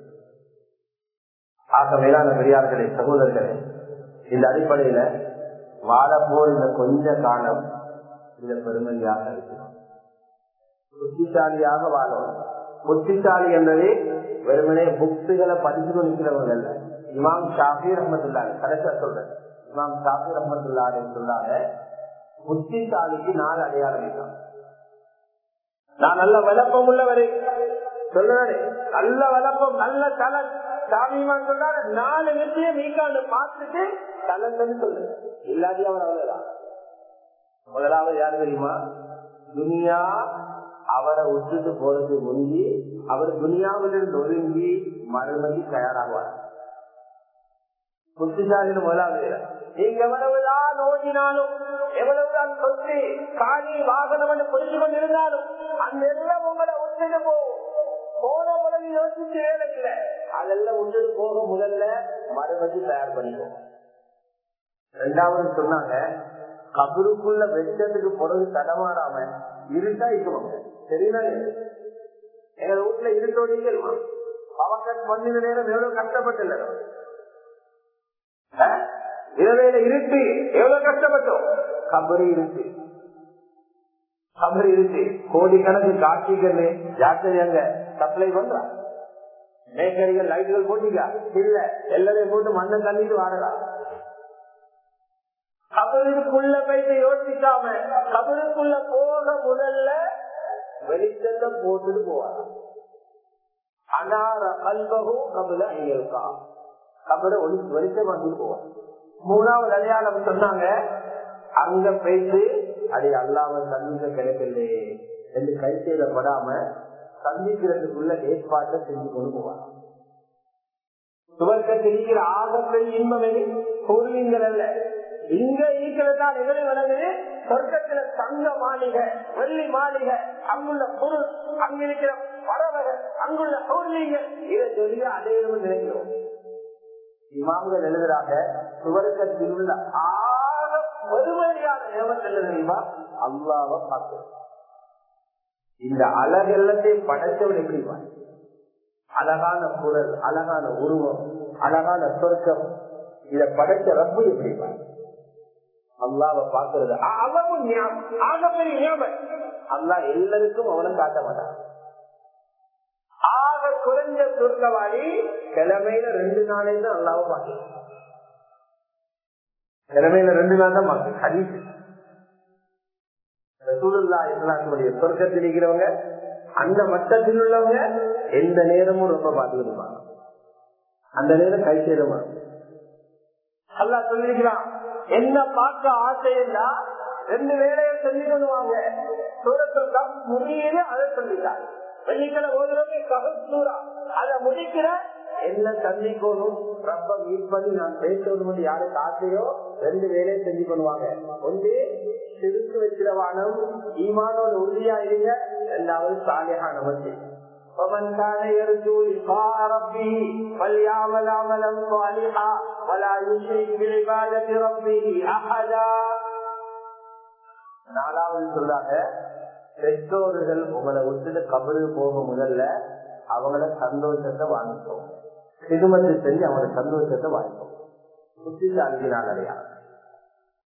ஆக மேலான பெரியார்களே சகோதரர்களே இந்த அடிப்படையில வாழப்போர் இந்த கொஞ்ச காலம் இந்த பெருமதியாக இருக்கிறோம் புத்திசாலியாக வாழும் புத்திசாலி என்பது வெறுமனே புக்ஸுகளை படிச்சு கொண்டிருக்கிறவங்க அல்ல இமாம் ஷாஃபி ரஹமத்துல்லாரு கடைசியா சொல்றேன் இமாம் ஷாஃபி ரஹமத்துல்லாரு சொல்லாத புத்திசாலிக்கு நாலு அடையாளம் இருக்கான் நான் நல்ல விளப்பம் உள்ளவரே சொல்றாரு நல்ல விளப்பம் நல்ல தலை சாமிமான் சொல்றாரு நாலு விஷயம் நீக்காண்டு பார்த்துட்டு தலங்கன்னு சொல்லு இல்லாதையும் அவர் அவ்வளவுதான் முதலாவது யாரு தெரியுமா துனியா அவரை விட்டுட்டு போறது முந்தி அவர் துனியாவிலிருந்து ஒதுங்கி மறுமதி தயாராகுவார் புத்திசாலின்னு முதலாவது நீங்க எவ்வளவுதான் ஓடினாலும் எவ்வளவுதான் சொத்து காணி வாகனம் புரிஞ்சு கொண்டிருந்தாலும் அந்த எல்லாம் உங்களை விட்டுட்டு போகும் போன முதல்ல யோசிச்சு வேலை இல்லை அதெல்லாம் விட்டுட்டு போக முதல்ல மறுமதி தயார் பண்ணிக்கும் ரெண்டாவது சொன்னாங்க கபருக்குள்ள வெச்சத்துக்கு பிறகு தடமாறாம இருட்டா இருக்கணும் சரிங்களா எங்க வீட்டுல இருட்டோட பவக்கட் மண்ணின நேரம் எவ்வளவு கஷ்டப்பட்டு இரவேல இருட்டு எவ்வளவு கஷ்டப்பட்டோம் கபரு இருட்டு கபரு இருட்டு கோடிக்கணக்கு காட்சிகள் ஜாக்கிரதையாங்க சப்ளை பண்றா மேக்கரிகள் லைட்டுகள் போட்டீங்க இல்ல எல்லாரையும் போட்டு மண்ணை தள்ளிட்டு வாடலாம் கபருக்குள்ள போயிட்டு யோசிக்காம கபருக்குள்ள போக முதல்ல வெளிச்சத்தை போட்டுட்டு போவாங்க அனார கல்பகும் கபல இருக்கா கபரை ஒளி வெளிச்சம் வந்து போவாங்க மூணாவது அடையாளம் சொன்னாங்க அங்க போயிட்டு அதை அல்லாம சந்திக்க கிடைக்கலையே என்று கை செய்யப்படாம சந்திக்கிறதுக்குள்ள ஏற்பாட்டை செஞ்சு கொண்டு போவாங்க சுவர்க்கத்தில் இருக்கிற ஆகப்பெரிய இன்பம் எது பொருளிங்கள் அல்ல இங்க ஈக்கிறதா எதிரி வழங்குது சொர்க்கத்துல தங்க மாளிகை வெள்ளி மாளிகை அங்குள்ள பொருள் அங்க இருக்கிற பறவைகள் அங்குள்ள பொருளீங்க இதை சொல்லி அடையணும் நினைக்கிறோம் இமாம்கள் எழுதுறாங்க சுவர்க்கத்தில் உள்ள ஆக பெருமையான நேமத்தில் தெரியுமா அல்லாவ பார்த்து இந்த அழகெல்லத்தையும் படைத்தவன் எப்படி அழகான குரல் அழகான உருவம் அழகான சொர்க்கம் இத படைச்ச ரப்பு எப்படி அல்லாவ பாக்குறது அவனும் ஆகப்பெரிய ஞாபகம் அல்லா எல்லாருக்கும் அவனை காட்ட மாட்டான் ஆக குறைஞ்ச சொர்க்கவாடி கிழமையில ரெண்டு நாளைக்கு அல்லாவ பார்க்க கிழமையில ரெண்டு நாள் தான் மாசு ஹதீஸ் ரசூலுல்லா இஸ்லாத்துடைய சொர்க்கத்தில் இருக்கிறவங்க அந்த மட்டத்தில் உள்ளவங்க எந்த நேரமும் ரொம்ப பார்த்துக்கிட்டு இருப்பாங்க அந்த நேரம் கை சேதமா அல்லா சொல்லிருக்கிறான் என்ன பார்க்க ஆசையா ரெண்டு வேலையை சொல்லி கொள்வாங்க சூரத்தில் முடியுது அதை சொல்லிட்டாங்க வெள்ளிக்கிழமை ஓதுறது ககசூரா அதை முடிக்கிற என்ன சந்திக்கணும் ரொம்ப மீட் பண்ணி நான் பேசணும் யாருக்கு ஆசையோ ரெண்டு வேலையை செஞ்சு பண்ணுவாங்க ஒன்று சிறுக்கு வச்சிடவானம் ஈமானோட உறுதியா இருங்க ரெண்டாவது சாலையான வச்சு ومن كان يرجو لقاء ربه فليعمل عملا صالحا ولا يشرك بعبادة ربه أحدا நாலாவது சொல்றாங்க பெற்றோர்கள் உங்களை விட்டுட்டு கபரு போக முதல்ல அவங்கள சந்தோஷத்தை வாங்கிக்கோங்க சிதுமத்தை செஞ்சு அவங்களோட சந்தோஷத்தை வாங்கிக்கோங்க புத்திசாலிக்கு நான் அடையாளம்